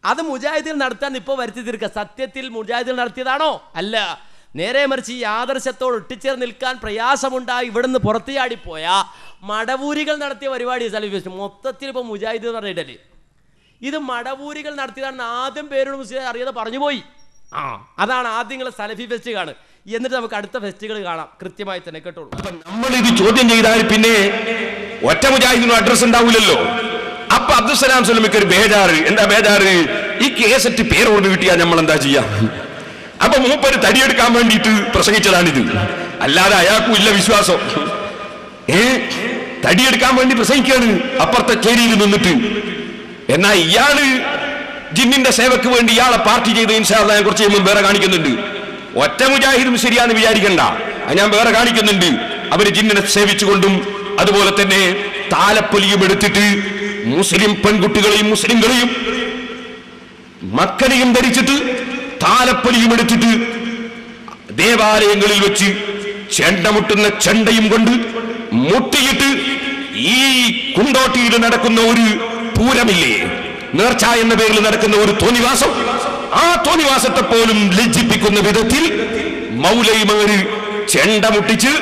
അത് മുജാഹിദുകൾ നടത്താൻ ഇപ്പോൾ വരുത്തി തീർക്കുക സത്യത്തിൽ മുജാഹിദുകൾ നടത്തിയതാണോ അല്ല നേരെ മറിച്ച് ഈ ആദർശത്തോട് ഒട്ടിച്ചേർന്ന് നിൽക്കാൻ പ്രയാസമുണ്ടായി ഇവിടുന്ന് പുറത്തു ചാടിപ്പോയ മടവൂരികൾ നടത്തിയ പരിപാടി സലഫി ഫെസ്റ്റ് മൊത്തത്തിൽ ഇപ്പോൾ മുജാഹിദ് എന്ന് പറഞ്ഞിട്ടല്ലേ ഇത് മടവൂരികൾ നടത്തിയതാണെന്ന് ആദ്യം പേരോട് മുസ്ലിം അറിയാതെ പറഞ്ഞു പോയി ആ അതാണ് ആദ്യം നിങ്ങൾ സലഫി ഫെസ്റ്റ് കാണുക എന്നിട്ട് നമുക്ക് അടുത്ത ഫെസ്റ്റുകൾ കാണാം കൃത്യമായി തന്നെ കേട്ടോളൂ നമ്മൾ ഇത് ചോദ്യം ചെയ്താൽ പിന്നെ ഒറ്റ മുജാഹിദിനും അഡ്രസ് ഉണ്ടാവില്ലല്ലോ അപ്പൊ അബ്ദുസലാം സ്വലമിക്ക് ഒരു ബേജാറ് എന്താ ബേജാറ് ഈ കേസറ്റ് പേരോട് കിട്ടിയാൽ നമ്മൾ എന്താ ചെയ്യാ അപ്പൊ മൂപ്പര് തടിയെടുക്കാൻ വേണ്ടിയിട്ട് പ്രസംഗിച്ചതാണിത് അല്ലാതെ അയാൾക്കും ഇല്ല വിശ്വാസം ഏ തടിയെടുക്കാൻ വേണ്ടി പ്രസംഗിക്കാണ് അപ്പുറത്തെ ചേരിയിൽ നിന്നിട്ട് എന്നാ ഇയാള് ജിന്നിന്റെ സേവക്ക് വേണ്ടി ഇയാളെ പാർട്ടി ചെയ്ത് ഇൻഷാല്ല ഞാൻ കുറച്ച് കഴിയുമ്പോൾ വേറെ കാണിക്കുന്നുണ്ട് ഒറ്റ മുജാഹിദും ശരിയാന്ന് വിചാരിക്കണ്ട അത് ഞാൻ വേറെ കാണിക്കുന്നുണ്ട് അവര് ജിന്നിനെ സേവിച്ചുകൊണ്ടും അതുപോലെ തന്നെ താലപ്പൊലിയും എടുത്തിട്ട് മുസ്ലിം പെൺകുട്ടികളെയും മുസ്ലിങ്ങളെയും മക്കളെയും ധരിച്ചിട്ട് താലപ്പൊലിയും എടുത്തിട്ട് ദേവാലയങ്ങളിൽ വെച്ച് ചെണ്ടമുട്ടുന്ന ചെണ്ടയും കൊണ്ട് മുട്ടിയിട്ട് ഈ കുണ്ടോട്ടിയിൽ നടക്കുന്ന ഒരു പൂരമില്ലേ നേർച്ച എന്ന പേരിൽ നടക്കുന്ന ഒരു തോന്നിവാസം ആ തോന്നിവാസത്തെ പോലും ലജ്ജിപ്പിക്കുന്ന വിധത്തിൽ മൗലൈമാര് ചെണ്ട മുട്ടിച്ച്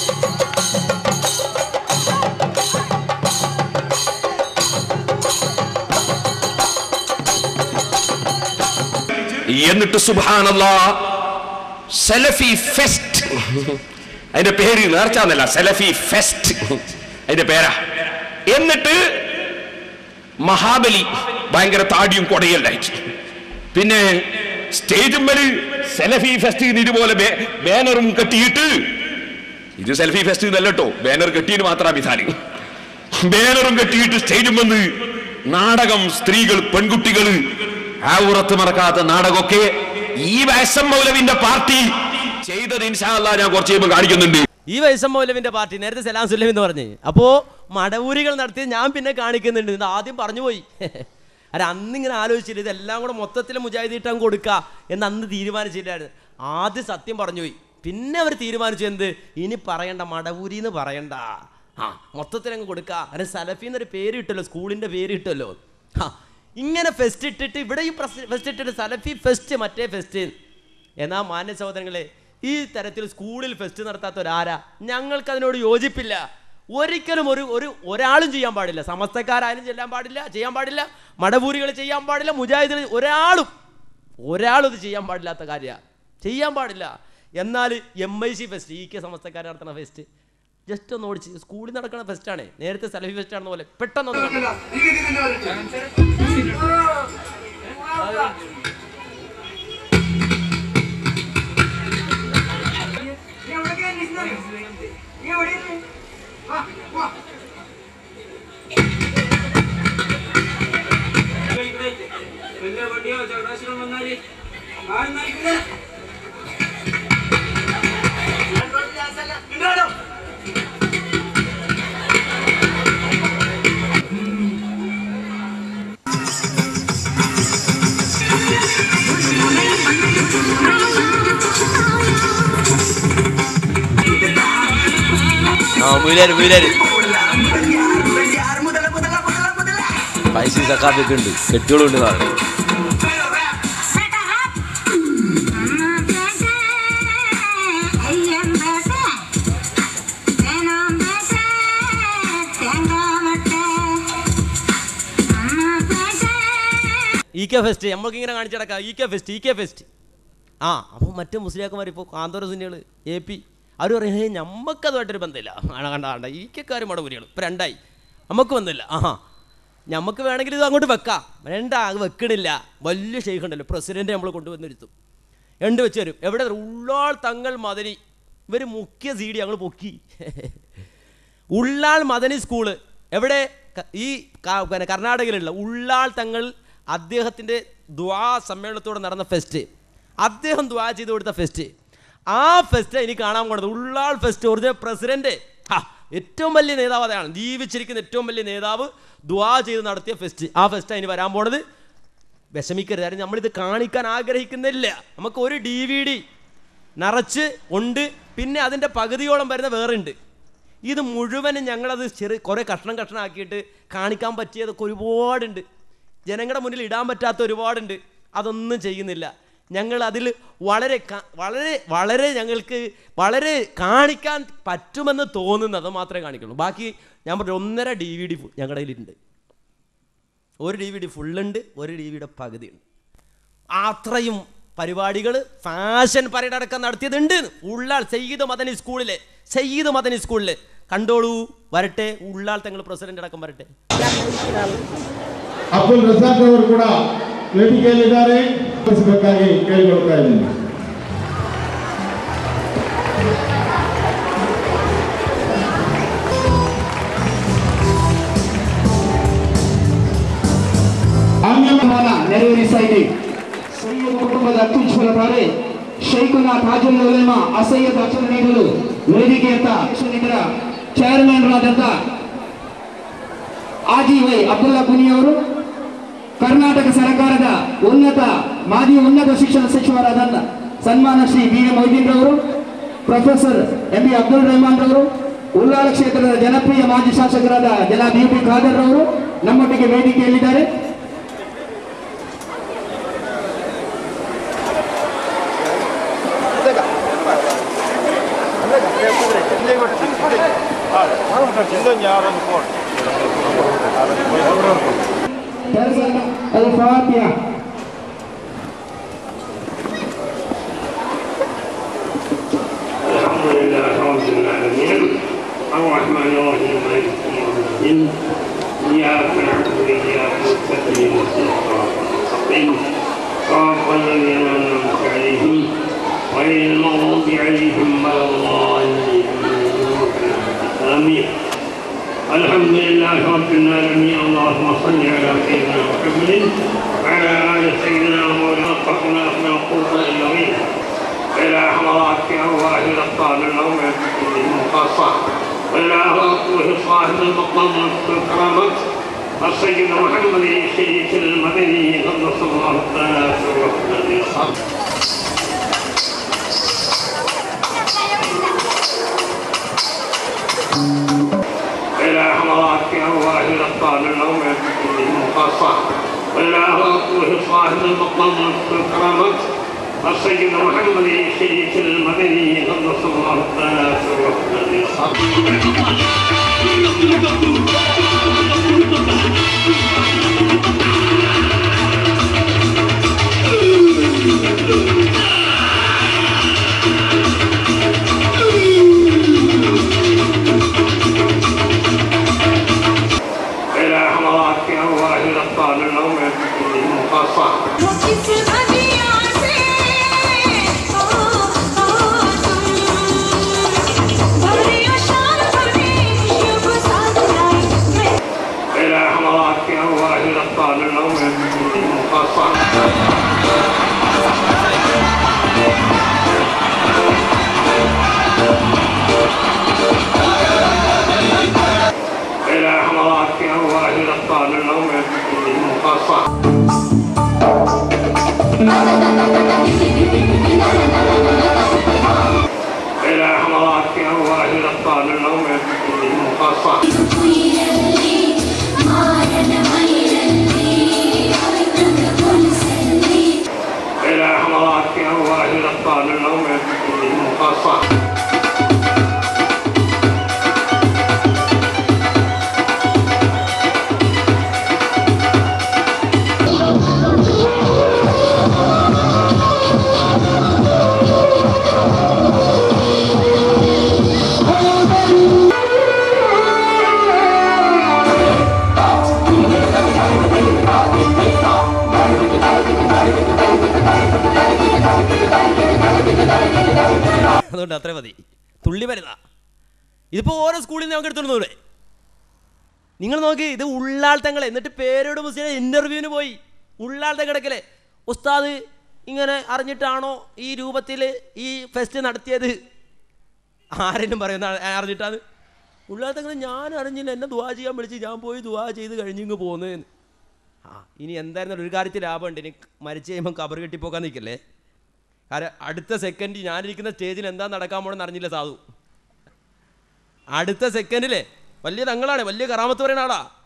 എന്നിട്ട് സുബാനല്ല സെലഫി ഫെസ്റ്റ് അതിന്റെ പേര് നേർച്ചാന്നല്ല സെലഫി ഫെസ്റ്റ് അതിന്റെ പേരാ എന്നിട്ട് മഹാബലി ഭയങ്കര താടിയും കൊടയല്ലായിട്ട് പിന്നെ സ്റ്റേജുമ്മല് സെലഫി ഫെസ്റ്റ് ഇതുപോലെ ബേ- ബാനറും കെട്ടിയിട്ട് ഇത് സെൽഫി ഫെസ്റ്റ് എന്നല്ലോ ബാനർ കെട്ടിയിട്ട് മാത്രം വിധാനം ബാനറും കെട്ടിയിട്ട് സ്റ്റേജും വന്ന് നാടകം സ്ത്രീകൾ പെൺകുട്ടികൾ ആ ഉറത്ത് മറക്കാത്ത നാടകമൊക്കെ ഈ വയസ്സം മൗലവിന്റെ പാർട്ടി ചെയ്തത് ഇൻഷാല്ല ഞാൻ കുറച്ച് കഴിയുമ്പോൾ കാണിക്കുന്നുണ്ട് ഈ വൈസം മൗലവിന്റെ പാർട്ടി നേരത്തെ സലാം സുല്ലം എന്ന് പറഞ്ഞ് അപ്പോ മടവൂരികൾ നടത്തി ഞാൻ പിന്നെ കാണിക്കുന്നുണ്ട് ഇത് ആദ്യം പറഞ്ഞു പോയി അല്ല അന്നിങ്ങനെ ആലോചിച്ചില്ല ഇതെല്ലാം കൂടെ മൊത്തത്തിൽ മുജാഹിദ് ഇട്ടാൻ കൊടുക്കുക എന്ന് അന്ന് തീരുമാനിച്ചില്ലായിരുന്നു ആദ്യം സത്യം പറഞ്ഞു പോയി പിന്നെ അവർ തീരുമാനിച്ചു എന്ത് ഇനി പറയണ്ട മടവൂരി എന്ന് പറയണ്ട ആ മൊത്തത്തിൽ അങ്ങ് കൊടുക്കുക അങ്ങനെ സലഫി എന്നൊരു പേര് ഇട്ടല്ലോ സ്കൂളിന്റെ പേര് ഇട്ടല്ലോ ആ ഇങ്ങനെ ഫെസ്റ്റ് ഇട്ടിട്ട് ഇവിടെ ഈ ഫെസ്റ്റ് ഇട്ടിട്ട് സലഫി ഫെസ്റ്റ് മറ്റേ ഫെസ്റ്റ് എന്നാ മാന്യ സഹോദരങ്ങളെ ഈ തരത്തിൽ സ്കൂളിൽ ഫെസ്റ്റ് നടത്താത്ത ഒരാരാ ഞങ്ങൾക്ക് അതിനോട് യോജിപ്പില്ല ഒരിക്കലും ഒരു ഒരു ഒരാളും ചെയ്യാൻ പാടില്ല സമസ്തക്കാരായാലും ചെയ്യാൻ പാടില്ല ചെയ്യാൻ പാടില്ല മടപൂരികൾ ചെയ്യാൻ പാടില്ല മുജാഹിദുകൾ ഒരാളും ഒരാളും ഇത് ചെയ്യാൻ പാടില്ലാത്ത കാര്യമാണ് ചെയ്യാൻ പാടില്ല എന്നാൽ M I C fest E K സമസ്തക്കാർ നടത്തുന്ന ഫെസ്റ്റ് ജസ്റ്റ് ഒന്ന് ഓടിച്ച് സ്കൂളിൽ നടക്കുന്ന ഫെസ്റ്റാണ് നേരത്തെ സെലഫി ഫെസ്റ്റ് ആണെന്ന പോലെ പെട്ടെന്ന് ഒന്ന് കണ്ടോ. ആ വീലര് വീലര് പൈസ സക്കാഫൊക്കെ ഉണ്ട് കെട്ടുകളുണ്ട് നാളെ ഇ കെ ഫെസ്റ്റ് നമ്മൾക്ക് ഇങ്ങനെ കാണിച്ചടക്കാം E K fest E K fest ആ അപ്പോൾ മറ്റു മുസ്ലിയാക്കന്മാർ ഇപ്പോൾ കാന്തോര സുന്നികൾ എ പി അവർ പറയും ഹേ ഞമ്മക്കതുമായിട്ടൊരു ബന്ധമില്ല ആണ് കണ്ട കണ്ട ഈ കെക്കാരും മടപുരികൾ ഇപ്പം രണ്ടായി നമുക്ക് ബന്ധമില്ല ആഹാ നമുക്ക് വേണമെങ്കിൽ ഇത് അങ്ങോട്ട് വെക്കാം വേണ്ട അത് വെക്കണില്ല വലിയ ഷെയ്ഖ് ഉണ്ടല്ലോ പ്രസിഡന്റ് നമ്മൾ കൊണ്ടുവന്നിരുത്തും രണ്ട് വെച്ച് തരും എവിടെ ഉള്ളാൾ തങ്ങൾ മദനി ഇവർ മുഖ്യ സി ഡി ഞങ്ങൾ പൊക്കി ഉള്ളാൾ മദനി സ്കൂള് എവിടെ ക- ഈ ക- പിന്നെ കർണാടകയിലുള്ള ഉള്ളാൾ തങ്ങൾ അദ്ദേഹത്തിൻ്റെ ദ്വാ സമ്മേളനത്തോടെ നടന്ന ഫെസ്റ്റ് അദ്ദേഹം ദ്വാ ചെയ്ത് കൊടുത്ത ഫെസ്റ്റ് ആ ഫെസ്റ്റ് ഇനി കാണാൻ പോണത് ഉള്ളാൾ ഫെസ്റ്റ് ഒറിജിനൽ പ്രസിഡന്റ് ഹാ, ഏറ്റവും വലിയ നേതാവ് അതാണ് ജീവിച്ചിരിക്കുന്ന ഏറ്റവും വലിയ നേതാവ് ദ്വാ ചെയ്ത് നടത്തിയ ഫെസ്റ്റ് ആ ഫെസ്റ്റ് ഇനി വരാൻ പോണത് വിഷമിക്കരുത് കാര്യം നമ്മളിത് കാണിക്കാൻ ആഗ്രഹിക്കുന്നില്ല നമുക്ക് ഒരു ഡി വി ഡി നിറച്ച് ഉണ്ട് പിന്നെ അതിൻ്റെ പകുതിയോളം വരുന്ന വേറെ ഉണ്ട് ഇത് മുഴുവനും ഞങ്ങളത് ചെറിയ കുറേ കഷ്ണം കഷ്ണം ആക്കിയിട്ട് കാണിക്കാൻ പറ്റിയതൊക്കെ ഒരുപാടുണ്ട് ജനങ്ങളുടെ മുന്നിൽ ഇടാൻ പറ്റാത്ത ഒരുപാടുണ്ട് അതൊന്നും ചെയ്യുന്നില്ല ഞങ്ങൾ അതിൽ വളരെ ക- വളരെ വളരെ ഞങ്ങൾക്ക് വളരെ കാണിക്കാൻ പറ്റുമെന്ന് തോന്നുന്നത് മാത്രമേ കാണിക്കുള്ളൂ ബാക്കി ഞാൻ പറഞ്ഞു ഒന്നര ഡി വി ഡി ഞങ്ങളുടെ കയ്യിലുണ്ട് ഒരു ഡി വി ഡി ഫുള്ളുണ്ട് ഒരു ഡി വിയുടെ പകുതിയുണ്ട് അത്രയും പരിപാടികൾ ഫാഷൻ പരേഡ് അടക്കം നടത്തിയതുണ്ട് ഉള്ളാൾ സയ്യിദ് മദനി സ്കൂളിലെ സയ്യിദ് ಮದನಿ ಸ್ಕೂಲ್ കണ്ടോളൂ വരട്ടെ ഉള്ളാൾ തങ്ങൾ പ്രസിഡന്റ് അടക്കം വരട്ടെ ಅಬ್ದುಲ್ ರಜಾಕ್ ಅವರು ಕೂಡ ವೇದಿಕೆಯಲ್ಲಿದ್ದಾರೆ ಬೇಕಾಗಿ ಕೇಳಿಕೊಳ್ತಾ ಇದ್ದೀನಿ ಆಮ್ಯಮಾನ ನೆರವೇರಿಸ್ತಾ ಇದೆ ಸೈಯದ್ ಕುಟುಂಬದ ಅತ್ಯುಜ್ವಲ ತಾರೆ ಶೈಖುನ ತಾಜುಲ್ ಉಲಮಾ ಅಸಯ್ಯದ್ ಅಕ್ಷರ ನೀಡಲು ವೇದಿಕೆಯತ್ತ ಇದರ ಚೇರ್ಮನ್ ರಾದಂತ ಆಜಿ ವೈ ಅಬ್ದುಲ್ಲಾ ಕುನಿ ಅವರು ಕರ್ನಾಟಕ ಸರ್ಕಾರದ ಉನ್ನತ ಮಾಜಿ ಉನ್ನತ ಶಿಕ್ಷಣ ಸಚಿವರಾದ ಸನ್ಮಾನ ಶ್ರೀ ಬಿ ಎಂ ಮೊಯ್ದೀನ್ ರವರು professor M B Abdul Rehman ರವರು ಉಲ್ಲಾಳ ಕ್ಷೇತ್ರದ ಜನಪ್ರಿಯ ಮಾಜಿ ಶಾಸಕರಾದ ಜನಾಬ್ ಯು ಪಿ ಖಾದರ್ ರವರು ನಮ್ಮೊಟ್ಟಿಗೆ ವೇದಿಕೆಯಲ್ಲಿದ್ದಾರೆ الفاتحة الحمد لله رب العالمين الرحمن الرحيم مالك يوم الدين اياك نعبد واياك نستعين الصراط المستقيم صراط الذين انعمت عليهم غير المغضوب عليهم ولا الضالين امين الحمد لله رب العالمين اللهم صل على سيدنا محمد وعلى ال سيدنا مولانا وفقنا من القران العظيم إلى حضرات أرواح الأبطال الأربعة كلهم خاصة وإلى روح صاحب المقام والكرامة السيد محمد الشريف المدني قدس الله تعالى سره الذي صار إلى حضرات أرواح الأبطال الأربعة كلهم خاصة وإلى روح صاحب المقام والكرامة السيد محمد الشريف المدني قدس الله تعالى سره الذي صار إلى حضرات أرواح الأبطال الأربعة كلهم خاصة إلى حضرات أرواح الأبطال الأربعة كلهم خاصة إلى حضرات أرواح الأبطال الأربعة كلهم خاصة إلى حضرات أرواح الأبطال الأربعة كلهم خاصة إلى حضرات أرواح الأبطال الأربعة كلهم خاصة അതുകൊണ്ട് അത്ര മതി തുള്ളി മരുന്നാ ഇതിപ്പോൾ ഓരോ സ്കൂളിൽ നിന്ന് നമുക്ക് എടുത്തോണ്ടൂടെ നിങ്ങൾ നോക്കി ഇത് ഉള്ളാൾ തങ്ങൾ എന്നിട്ട് പേരോട് മുസ്ലിം ഇന്റർവ്യൂവിന് പോയി ഉള്ളാൾ തങ്ങടക്കലെ ഉസ്താദ് ഇങ്ങനെ അറിഞ്ഞിട്ടാണോ ഈ രൂപത്തിൽ ഈ ഫെസ്റ്റ് നടത്തിയത് ആരെങ്കിലും പറയുന്ന ആ- അറിഞ്ഞിട്ടാണ് ഉള്ളാൾ തങ്ങൾ ഞാൻ അറിഞ്ഞില്ല എന്നെ ദുവാ ചെയ്യാൻ വിളിച്ച് ഞാൻ പോയി ദുവാ ചെയ്ത് കഴിഞ്ഞിങ്ങ് പോകുന്നതെന്ന് ആ ഇനി എന്തായിരുന്നാലും ഒരു കാര്യത്തിൽ ലാഭമുണ്ട് ഇനി മരിച്ചു കഴിയുമ്പോൾ കബർ കെട്ടിപ്പോക്കാൻ നിൽക്കല്ലേ കാരണം അടുത്ത സെക്കൻഡ് ഞാനിരിക്കുന്ന സ്റ്റേജിൽ എന്താ നടക്കാൻ പോണെന്ന് അറിഞ്ഞില്ല സാധു അടുത്ത സെക്കൻഡിലെ വലിയ തങ്ങളാണ് വലിയ കറാമത്ത് പറയുന്ന ആളാ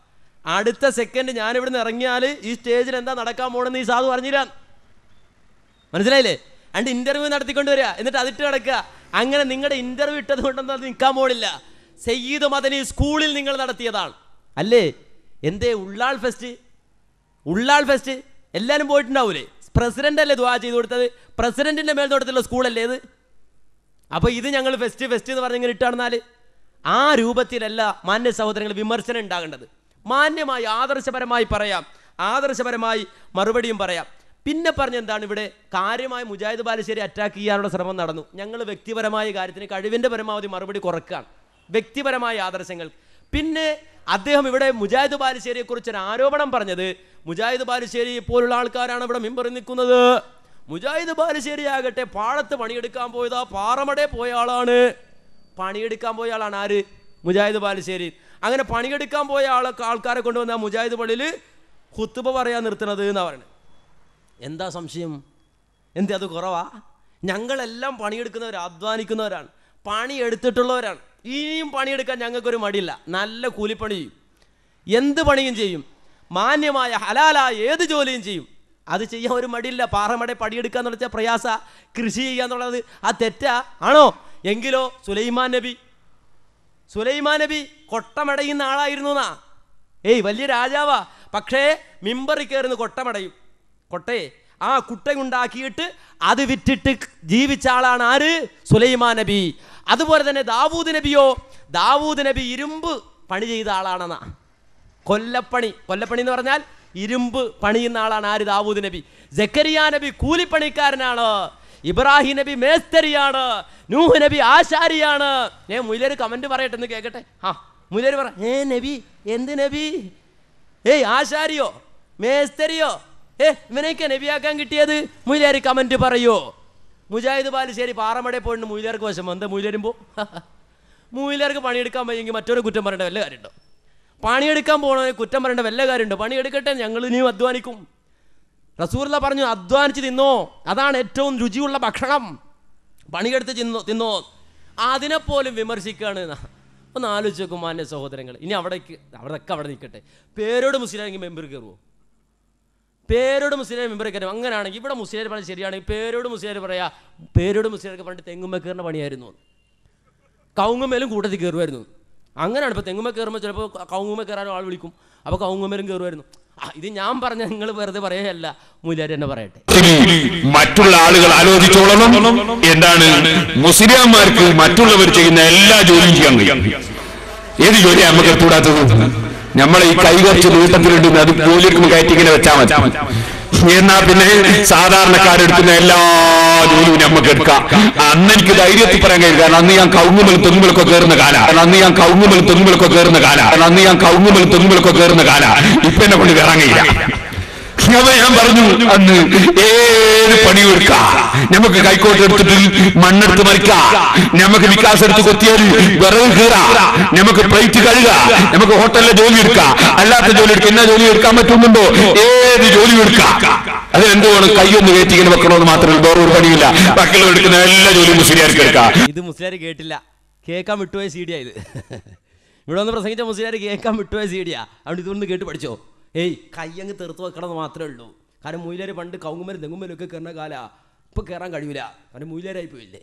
അടുത്ത സെക്കൻഡ് ഞാൻ ഇവിടുന്ന് ഇറങ്ങിയാൽ ഈ സ്റ്റേജിൽ എന്താ നടക്കാൻ പോണെന്ന് ഈ സാധു പറഞ്ഞില്ല മനസ്സിലായില്ലേ അണ്ട് ഇന്റർവ്യൂ നടത്തിക്കൊണ്ട് വരിക എന്നിട്ട് അതിട്ട് കിടക്കുക അങ്ങനെ നിങ്ങളുടെ ഇന്റർവ്യൂ ഇട്ടത് കൊണ്ടൊന്നും അത് നിൽക്കാൻ പോണില്ല സയ്യിദ് മദനി സ്കൂളിൽ നിങ്ങൾ നടത്തിയതാണ് അല്ലേ എന്തേ ഉള്ളാൾ ഫെസ്റ്റ് ഉള്ളാൾ ഫെസ്റ്റ് എല്ലാവരും പോയിട്ടുണ്ടാവൂലേ പ്രസിഡന്റ് അല്ലേ ദ്വാ ചെയ്ത് കൊടുത്തത് പ്രസിഡന്റിന്റെ മേൽനോട്ടത്തിലുള്ള സ്കൂളല്ലേ ഇത് അപ്പോൾ ഇത് ഞങ്ങൾ ഫെസ്റ്റ് ഫെസ്റ്റ് എന്ന് പറഞ്ഞ് ഇങ്ങനെ ഇട്ടാണെന്നാൽ ആ രൂപത്തിലല്ല മാന്യ സഹോദരങ്ങൾ വിമർശനം ഉണ്ടാകേണ്ടത് മാന്യമായി ആദർശപരമായി പറയാം ആദർശപരമായി മറുപടിയും പറയാം പിന്നെ പറഞ്ഞ എന്താണ് ഇവിടെ കാര്യമായി മുജാഹിദ് ബാലുശ്ശേരി അറ്റാക്ക് ചെയ്യാനുള്ള ശ്രമം നടന്നു ഞങ്ങൾ വ്യക്തിപരമായ കാര്യത്തിന് കഴിവിൻ്റെ പരമാവധി മറുപടി കുറക്കുകയാണ് വ്യക്തിപരമായ ആദർശങ്ങൾ പിന്നെ അദ്ദേഹം ഇവിടെ മുജാഹിദ് ബാലുശ്ശേരിയെ കുറിച്ച് ഒരു ആരോപണം പറഞ്ഞത് മുജാഹിദ് ബാലുശ്ശേരി പോലുള്ള ആൾക്കാരാണ് ഇവിടെ മിമ്പറിൽ നിൽക്കുന്നത് മുജാഹിദ് ബാലുശ്ശേരി ആകട്ടെ പാടത്ത് പണിയെടുക്കാൻ പോയതാ പാറമടേ പോയ ആളാണ് പണിയെടുക്കാൻ പോയ ആളാണ് ആര് മുജാഹിദ് ബാലുശ്ശേരി അങ്ങനെ പണിയെടുക്കാൻ പോയ ആളെ ആൾക്കാരെ കൊണ്ടുവന്ന ആ മുജാഹിദ് പള്ളിയിൽ ഹുത്തുബ പറയാൻ നിർത്തുന്നത് എന്നാ പറയുന്നത് എന്താ സംശയം എന്തേ അത് കുറവാ ഞങ്ങളെല്ലാം പണിയെടുക്കുന്നവർ അധ്വാനിക്കുന്നവരാണ് പണി എടുത്തിട്ടുള്ളവരാണ് ഇനിയും പണിയെടുക്കാൻ ഞങ്ങൾക്കൊരു മടിയില്ല നല്ല കൂലിപ്പണി ചെയ്യും എന്ത് പണിയും ചെയ്യും മാന്യമായ ഹലാലായ ഏത് ജോലിയും ചെയ്യും അത് ചെയ്യാൻ ഒരു മടിയില്ല പാറമട പണിയെടുക്കുക എന്ന് വെച്ചാൽ പ്രയാസ കൃഷി ചെയ്യുക എന്നുള്ളത് ആ തെറ്റാ ആണോ എങ്കിലോ സുലൈമാൻ നബി സുലൈമാൻ നബി കൊട്ടമടയുന്ന ആളായിരുന്നു എന്നാ ഏയ് വലിയ രാജാവാ പക്ഷേ മിമ്പറി കയറുന്ന കൊട്ടമടയും കൊട്ടയെ ആ കുട്ടയുണ്ടാക്കിയിട്ട് അത് വിറ്റിട്ട് ജീവിച്ച ആളാണ് ആര് സുലൈമാൻ നബി അതുപോലെ തന്നെ ദാവൂദ് നബിയോ ദാവൂദ് നബി ഇരുമ്പ് പണി ചെയ്ത ആളാണെന്നാ കൊല്ലപ്പണി കൊല്ലപ്പണി എന്ന് പറഞ്ഞാൽ ഇരുമ്പ് പണിയുന്ന ആളാണ് ആര് ദാവൂദ് നബി ജക്കരിയ നബി കൂലിപ്പണിക്കാരനാണ് ഇബ്രാഹിം നബി മേസ്തരിയാണ് നൂഹ് നബി ആശാരിയാണ് ഏ മുലര് കമന്റ് പറയട്ടെ എന്ന് കേൾക്കട്ടെ ആ മുലര് പറ ഏ നബി എന്ത് നബി ഏയ് ആശാരിയോ മേസ്തരിയോ ഏ ഇവനെയൊക്കെ നബിയാക്കാൻ കിട്ടിയത് മുയിലേര് കമന്റ് പറയോ മുജാഹിദ് ബാലുശ്ശേരി പാറമടയിൽ പോയിട്ട് മുയിലേർക്ക് വശം എന്താ മുയിലേരുമ്പോ മൂയിലേർക്ക് പണിയെടുക്കാൻ വയ്യെങ്കിൽ മറ്റൊരു കുറ്റം പറയേണ്ട വല്ല കാര്യമുണ്ടോ പണിയെടുക്കാൻ പോകണവനെ കുറ്റം പറയേണ്ട വല്ല കാര്യമുണ്ടോ പണിയെടുക്കട്ടെ ഞങ്ങൾ ഇനിയും അധ്വാനിക്കും റസൂർല പറഞ്ഞു അധ്വാനിച്ച് തിന്നോ അതാണ് ഏറ്റവും രുചിയുള്ള ഭക്ഷണം പണിയെടുത്ത് തിന്നോ തിന്നോ അതിനെപ്പോലും വിമർശിക്കുകയാണ് എന്നാ. ഒന്ന് ആലോചിച്ച് നോക്കും മാന്യ സഹോദരങ്ങൾ ഇനി അവിടേക്ക് അവിടെയൊക്കെ അവിടെ നിൽക്കട്ടെ പേരോട് മുസ്ലിം മെമ്പർ കയറുമോ പേരോട് മുസ്ലിം മെമ്പർ കയറും അങ്ങനെയാണെങ്കിൽ ഇവിടെ മുസ്ലിം പറഞ്ഞത് ശരിയാണെങ്കിൽ പേരോട് മുസ്ലിം പറയാ പേരോട് മുസ്ലിം പണ്ട് തെങ്ങുമ്മ കയറുന്ന പണിയായിരുന്നു കൗങ്ങുമേലും കൂട്ടത്തിൽ കയറുമായിരുന്നു അങ്ങനെയാണ് ഇപ്പോൾ തെങ്ങുമ്മ കയറുമ്പോൾ ചിലപ്പോൾ കൗങ്ങുമ്മ കയറാനും ആൾ വിളിക്കും അപ്പോൾ കൗങ്ങുമേലും കയറുമായിരുന്നു ആ ഇത് ഞാൻ പറഞ്ഞ നിങ്ങൾ വെറുതെ പറയുകയല്ല മൂലാരി എന്നെ പറയട്ടെ മറ്റുള്ള ആളുകൾ ആലോചിച്ചോളണം എന്താണ് മുസ്ലിംമാർക്ക് മറ്റുള്ളവർ ചെയ്യുന്ന എല്ലാ ജോലിയും ചെയ്യാൻ കഴിയും ഏത് ജോലിയാണ് നമുക്ക് എത്തൂടാത്തത് നമ്മളെ ഈ കൈ കുറച്ച് നീട്ടത്തിലുണ്ട് അത് ജോലിയെടുക്കുമ്പോൾ കയറ്റി ഇങ്ങനെ വെച്ചാൽ മതി എന്നാ പിന്നെ സാധാരണക്കാരെടുക്കുന്ന എല്ലാ ജോലിയും നമുക്ക് എടുക്കാം അന്ന് എനിക്ക് ധൈര്യത്തിൽ പറയാൻ കഴിയും കാരണം അന്ന് ഞാൻ കൗങ്ങുമലും തെങ്ങുമലൊക്കെ കയറുന്ന കാല അന്ന് ഞാൻ കൗങ്ങുമലും തെങ്ങുമലൊക്കെ കയറുന്ന കാല അന്ന് ഞാൻ കൗങ്ങുമലും തെങ്ങുമലൊക്കെ കയറുന്ന കാല ഇപ്പൊ എന്നെ കൊണ്ട് കയറാൻ കഴിയില്ല അപ്പൊ ഞാൻ പറഞ്ഞു അന്ന് ഏത് പണിയും എടുക്കാം നമുക്ക് കൈക്കോട്ട് എടുത്തിട്ട് മണ്ണെടുത്ത് മറിക്കാം നമുക്ക് വികാസം എടുത്ത് കൊത്തിയാൽ വിറവ് കീറാ നമുക്ക് പ്ലേറ്റ് കഴുക നമുക്ക് ഹോട്ടലിലെ ജോലി എടുക്കാം അല്ലാത്ത ജോലി എടുക്കാം എന്നാ ജോലി എടുക്കാൻ പറ്റുന്നുണ്ടോ ഏത് ജോലി എടുക്കാം അത് എന്തുകൊണ്ട് കൈയൊന്ന് കയറ്റി ഇങ്ങനെ വെക്കണമെന്ന് മാത്രമേ വേറെ ഒരു പണിയില്ല ബാക്കിയുള്ള എടുക്കുന്ന എല്ലാ ജോലിയും മുസ്ലിയാർക്ക് എടുക്കാം ഇത് മുസ്ലിയാർ കേട്ടില്ല കേൾക്കാൻ വിട്ടുപോയ സി ഡിയാ ഇത് ഇവിടെ ഒന്ന് പ്രസംഗിച്ച മുസ്ലിയാർ കേൾക്കാൻ വിട്ടുപോയ സി ഡിയാ അവിടെ ഇതൊന്ന് കേട്ട് പഠിച്ചോ ഏയ് കയ്യങ്ങ് തെറുത്ത് വെക്കണം എന്ന് മാത്രമേ ഉള്ളൂ കാരണം മൂയിലേര് പണ്ട് കൗങ്ങുമരും തെങ്ങുമരും ഒക്കെ കയറുന്ന കാല ഇപ്പൊ കയറാൻ കഴിയൂല കാരണം മൂയിലേരായി പോയില്ലേ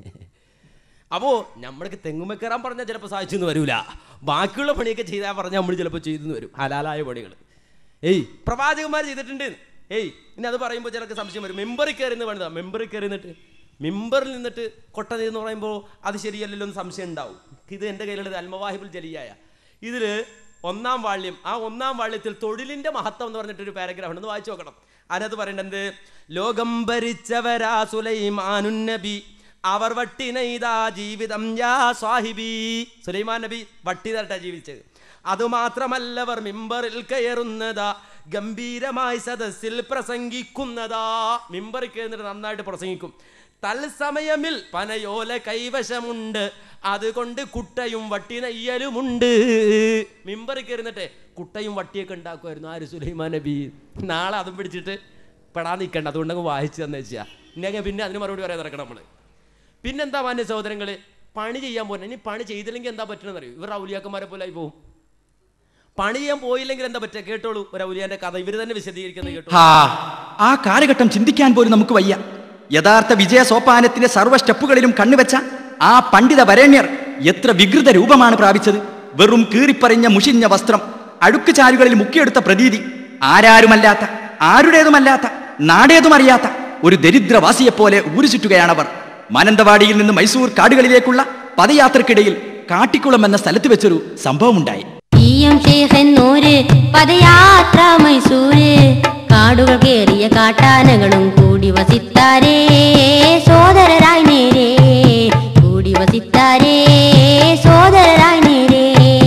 അപ്പോൾ നമ്മൾക്ക് തെങ്ങുമ്മ കയറാൻ പറഞ്ഞാൽ ചിലപ്പോൾ സാധിച്ചെന്ന് വരൂല ബാക്കിയുള്ള പണിയൊക്കെ ചെയ്താൽ പറഞ്ഞാൽ നമ്മൾ ചിലപ്പോൾ ചെയ്തെന്ന് വരും ഹലാലായ പണികൾ ഏയ് പ്രവാചകന്മാർ ചെയ്തിട്ടുണ്ട് ഏയ് ഇനി അത് പറയുമ്പോൾ ചിലർക്ക് സംശയം വരും മെമ്പറിൽ കയറി എന്ന് പണിതാ മെമ്പറിൽ കയറി നിന്നിട്ട് മെമ്പറിൽ നിന്നിട്ട് കൊട്ട എന്ന് പറയുമ്പോൾ അത് ശരിയല്ലല്ലോ എന്ന് സംശയം ഉണ്ടാവും ഇത് എൻ്റെ കയ്യിലുള്ളത് അൽമവാഹിബുൽ ജലിയായ ഇതിൽ ഒന്നാം വാള്യം ആ ഒന്നാം വാള്യത്തിൽ തൊഴിലിൻ്റെ മഹത്വം എന്ന് പറഞ്ഞിട്ടൊരു പാരഗ്രാഫ് ഉണ്ട് ഒന്ന് വായിച്ചു നോക്കണം അതിനകത്ത് പറയേണ്ടത് ലോകം ഭരിച്ചവരാ സുലൈമാനുൻ നബി അവർ വട്ടി നെയ്താ ജീവിതം യാ സ്വാഹിബി സുലൈമാൻ നബി വട്ടി തരട്ടാ ജീവിച്ചത് അതുമാത്രമല്ലവർ മിമ്പറിൽ കയറുന്നതാ ഗംഭീരമായി സദസ്സിൽ പ്രസംഗിക്കുന്നതാ മിമ്പറിൽ കയറുന്നിട്ട് നന്നായിട്ട് പ്രസംഗിക്കും തത്സമയമിൽ പനയോല കൈവശമുണ്ട് അതുകൊണ്ട് കുട്ടയും വട്ടി നെയ്യലുമുണ്ട് മിമ്പറിൽ കയറുന്നിട്ട് കുട്ടയും വട്ടിയൊക്കെ ഉണ്ടാക്കുമായിരുന്നു ആര് സുലൈമാൻ നബി നാളെ അതും പിടിച്ചിട്ട് പെടാൻ നിൽക്കണ്ട അതുകൊണ്ടങ്ങ് വായിച്ചു തന്നെ വെച്ചാൽ ഇല്ലെങ്കിൽ പിന്നെ അതിന് മറുപടി പറയാൻ നടക്കണം നമ്മൾ പിന്നെന്താ മാന്യ സഹോദരങ്ങൾ പണി ചെയ്യാൻ പോകുന്നത് ഇനി പണി ചെയ്തില്ലെങ്കിൽ എന്താ പറ്റണമെന്ന് അറിയോ ഇവർ ഔലിയാക്കന്മാരെ പോലെ ആയി പോകും പണി ചെയ്യാൻ പോയില്ലെങ്കിൽ എന്താ പറ്റുക കേട്ടോളൂ ഒരു ഔലിയാന്റെ കഥ ഇവര് തന്നെ വിശദീകരിക്കുന്നത് കേട്ടോളൂ ഹാ ആ കാലഘട്ടം ചിന്തിക്കാൻ പോലും നമുക്ക് വയ്യ യഥാർത്ഥ വിജയ സോപാനത്തിന്റെ സർവ്വ സ്റ്റെപ്പുകളിലും കണ്ണുവെച്ച ആ പണ്ഡിത വരേണ്യർ എത്ര വികൃത രൂപമാണ് പ്രാപിച്ചത് വെറും കീറിപ്പറിഞ്ഞ മുഷിഞ്ഞ വസ്ത്രം അഴുക്കുചാലുകളിൽ മുക്കിയെടുത്ത പ്രതീതി ആരാരുമല്ലാത്ത ആരുടേതുമല്ലാത്ത നാടേതുമറിയാത്ത ഒരു ദരിദ്രവാസിയെപ്പോലെ ഊരുചുറ്റുകയാണവർ മാനന്തവാടിയിൽ നിന്ന് മൈസൂർ കാടുകളിലേക്കുള്ള പദയാത്രക്കിടയിൽ കാട്ടിക്കുളം എന്ന സ്ഥലത്ത് വെച്ചൊരു സംഭവമുണ്ടായി ഈയം ഷേഖെന്നൂര് പദയാത്ര മൈസൂര് കാടുകൾ കേറിയ കാട്ടാനകളും കൂടി വസിത്താരേ സോദരരായി നേരേ കൂടി വസിത്താരേ സോദരരായി നേരേ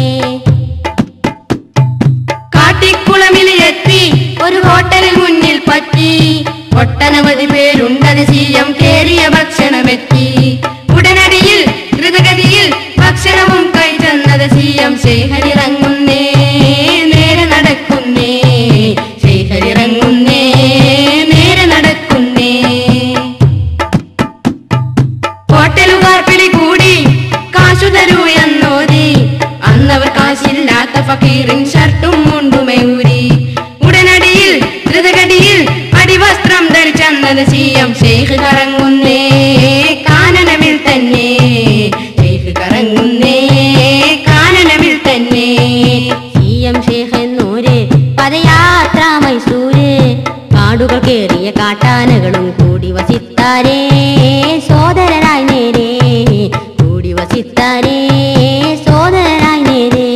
കാട്ടിക്കുളമിലെത്തി ഒരു ഹോട്ടലിൽ മുന്നിൽ പറ്റി ഒട്ടനവധി പേരുണ്ടത് സീയം കേറിയ ഭക്ഷണമെത്തി ഉടനടിയിൽ ദ്രുതഗതിയിൽ ഭക്ഷണവും കൈതന്നത് സീയം ശേഖരിറങ്ങുന്നേ നേരെ നടക്കുന്നേ ശേഖരിറങ്ങുന്നേ നേരെ നടക്കുന്നേ ഹോട്ടലുകാർ പിടികൂടി കാശു തരൂ എന്നോതി അന്നവർ കാശില്ലാത്ത ഫക്കീറിൻ ഷർട്ടും മുണ്ടുമേ ഊരി ഉടനടിയിൽ ദ്രുതഗതിയിൽ അടിവസ്ത്രം ധരിച്ചെന്നത് സീയം ഷെയ്ഖ് കറങ്ങുന്നേ കാനനമിൽ തന്നെ ഷെയ്ഖ് കറങ്ങുന്നേ കാനനമിൽ തന്നെ സീയം ഷെയ്ഖ് എന്നൂര് പദയാത്ര മൈസൂര് കാടുകൾ കേറിയ കാട്ടാനകളും കൂടി വസിത്താരേ സോദരരായി നേരേ കൂടി വസിത്താരേ സോദരരായി നേരേ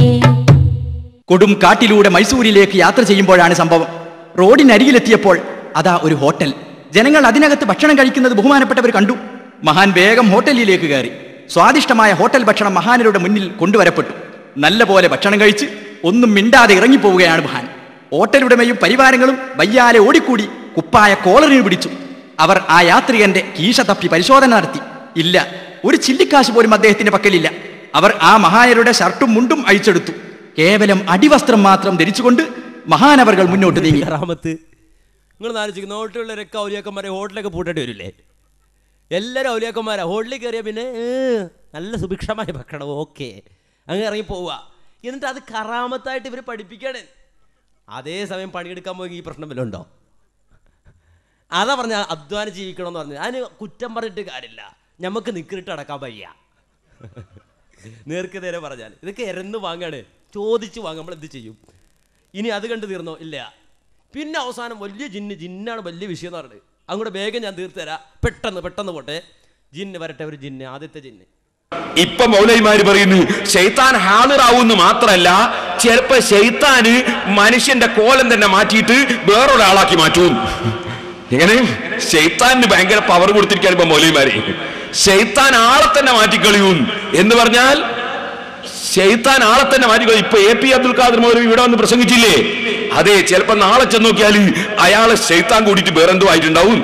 കൊടും കാട്ടിലൂടെ മൈസൂരിലേക്ക് യാത്ര ചെയ്യുമ്പോഴാണ് സംഭവം റോഡിനരികിലെത്തിയപ്പോൾ അതാ ഒരു ഹോട്ടൽ ജനങ്ങൾ അതിനകത്ത് ഭക്ഷണം കഴിക്കുന്നത് ബഹുമാനപ്പെട്ടവർ കണ്ടു മഹാൻ വേഗം ഹോട്ടലിലേക്ക് കയറി സ്വാദിഷ്ടമായ ഹോട്ടൽ ഭക്ഷണം മഹാനരുടെ മുന്നിൽ കൊണ്ടുവരപ്പെട്ടു നല്ല പോലെ ഭക്ഷണം കഴിച്ച് ഒന്നും മിണ്ടാതെ ഇറങ്ങിപ്പോവുകയാണ് മഹാൻ ഹോട്ടലുടമയും പരിവാരങ്ങളും വയ്യാലെ ഓടിക്കൂടി കുപ്പായ കോളറിന് പിടിച്ചു അവർ ആ യാത്രികന്റെ കീശ തപ്പി പരിശോധന നടത്തി ഇല്ല ഒരു ചില്ലിക്കാശ് പോലും അദ്ദേഹത്തിന്റെ പക്കലില്ല അവർ ആ മഹാനരുടെ ഷർട്ടും മുണ്ടും അഴിച്ചെടുത്തു കേവലം അടിവസ്ത്രം മാത്രം ധരിച്ചുകൊണ്ട് മഹാനവർകൾ മുന്നോട്ട് നീങ്ങി കറാമത്ത് നിങ്ങൾ നാലോചിക്കും നോട്ടിലുള്ളവരൊക്കെ ഔലിയാക്കന്മാരെ ഹോട്ടലൊക്കെ പൂട്ടേണ്ടി വരില്ലേ എല്ലാവരും ഔലിയാക്കന്മാരാ ഹോട്ടലിൽ കയറിയാൽ പിന്നെ ഏ, നല്ല സുഭിക്ഷമായ ഭക്ഷണം ഓക്കെ അങ്ങ് ഇറങ്ങി പോവുക എന്നിട്ട് അത് കറാമത്തായിട്ട് ഇവർ പഠിപ്പിക്കാണ് അതേസമയം പണിയെടുക്കാൻ പോയി ഈ പ്രശ്നം വല്ലതും ഉണ്ടോ അതാ പറഞ്ഞ അധ്വാനം ജീവിക്കണമെന്ന് പറഞ്ഞു അതിന് കുറ്റം പറഞ്ഞിട്ട് കാര്യമില്ല നമുക്ക് നിക്കിട്ട് അടക്കാൻ വയ്യ നേർക്ക് നേരെ പറഞ്ഞാൽ ഇതൊക്കെ ഇരന്ന് വാങ്ങാണ് ചോദിച്ച് വാങ്ങും നമ്മൾ എന്ത് ചെയ്യും ഇനി അത് കണ്ട് തീർന്നോ ഇല്ല പിന്നെ അവസാനം വലിയ ജിന്ന് ജിന്നാണ് വലിയ വിഷയം എന്ന് പറയുന്നത് അങ്ങോട്ട് വേഗം ഞാൻ തീർത്ത് തരാം പെട്ടെന്ന് പെട്ടെന്ന് പോട്ടെ ജിന്ന് വരട്ടെ ഒരു ജിന്ന് ആദ്യത്തെ ജിന്ന് ഇപ്പൊ മൗലൈമാര് പറയുന്നു ശൈത്താൻ ഹാളിറാവുന്ന് മാത്രല്ല ചിലപ്പോ ശൈത്താന് മനുഷ്യന്റെ കോലം തന്നെ മാറ്റിയിട്ട് വേറൊരാളാക്കി മാറ്റും എങ്ങനെ ശൈത്താനിന് ഭയങ്കര പവർ കൊടുത്തിരിക്കുകയാണ് ഇപ്പൊ മൗലൈമാര് ശൈത്താൻ ആളെ തന്നെ മാറ്റിക്കളിയും എന്ന് പറഞ്ഞാൽ ശൈത്താൻ ആളെ തന്നെ മാറ്റിക്കളി ഇപ്പൊ എ പി അബ്ദുൽ ഖാദർ മൗലവി ഇവിടെ വന്ന് പ്രസംഗിച്ചില്ലേ അതെ ചിലപ്പോ നാളെ ചെന്ന് നോക്കിയാൽ അയാളെ ശൈത്താൻ കൂടിയിട്ട് വേറെന്തോ ആയിട്ടുണ്ടാവും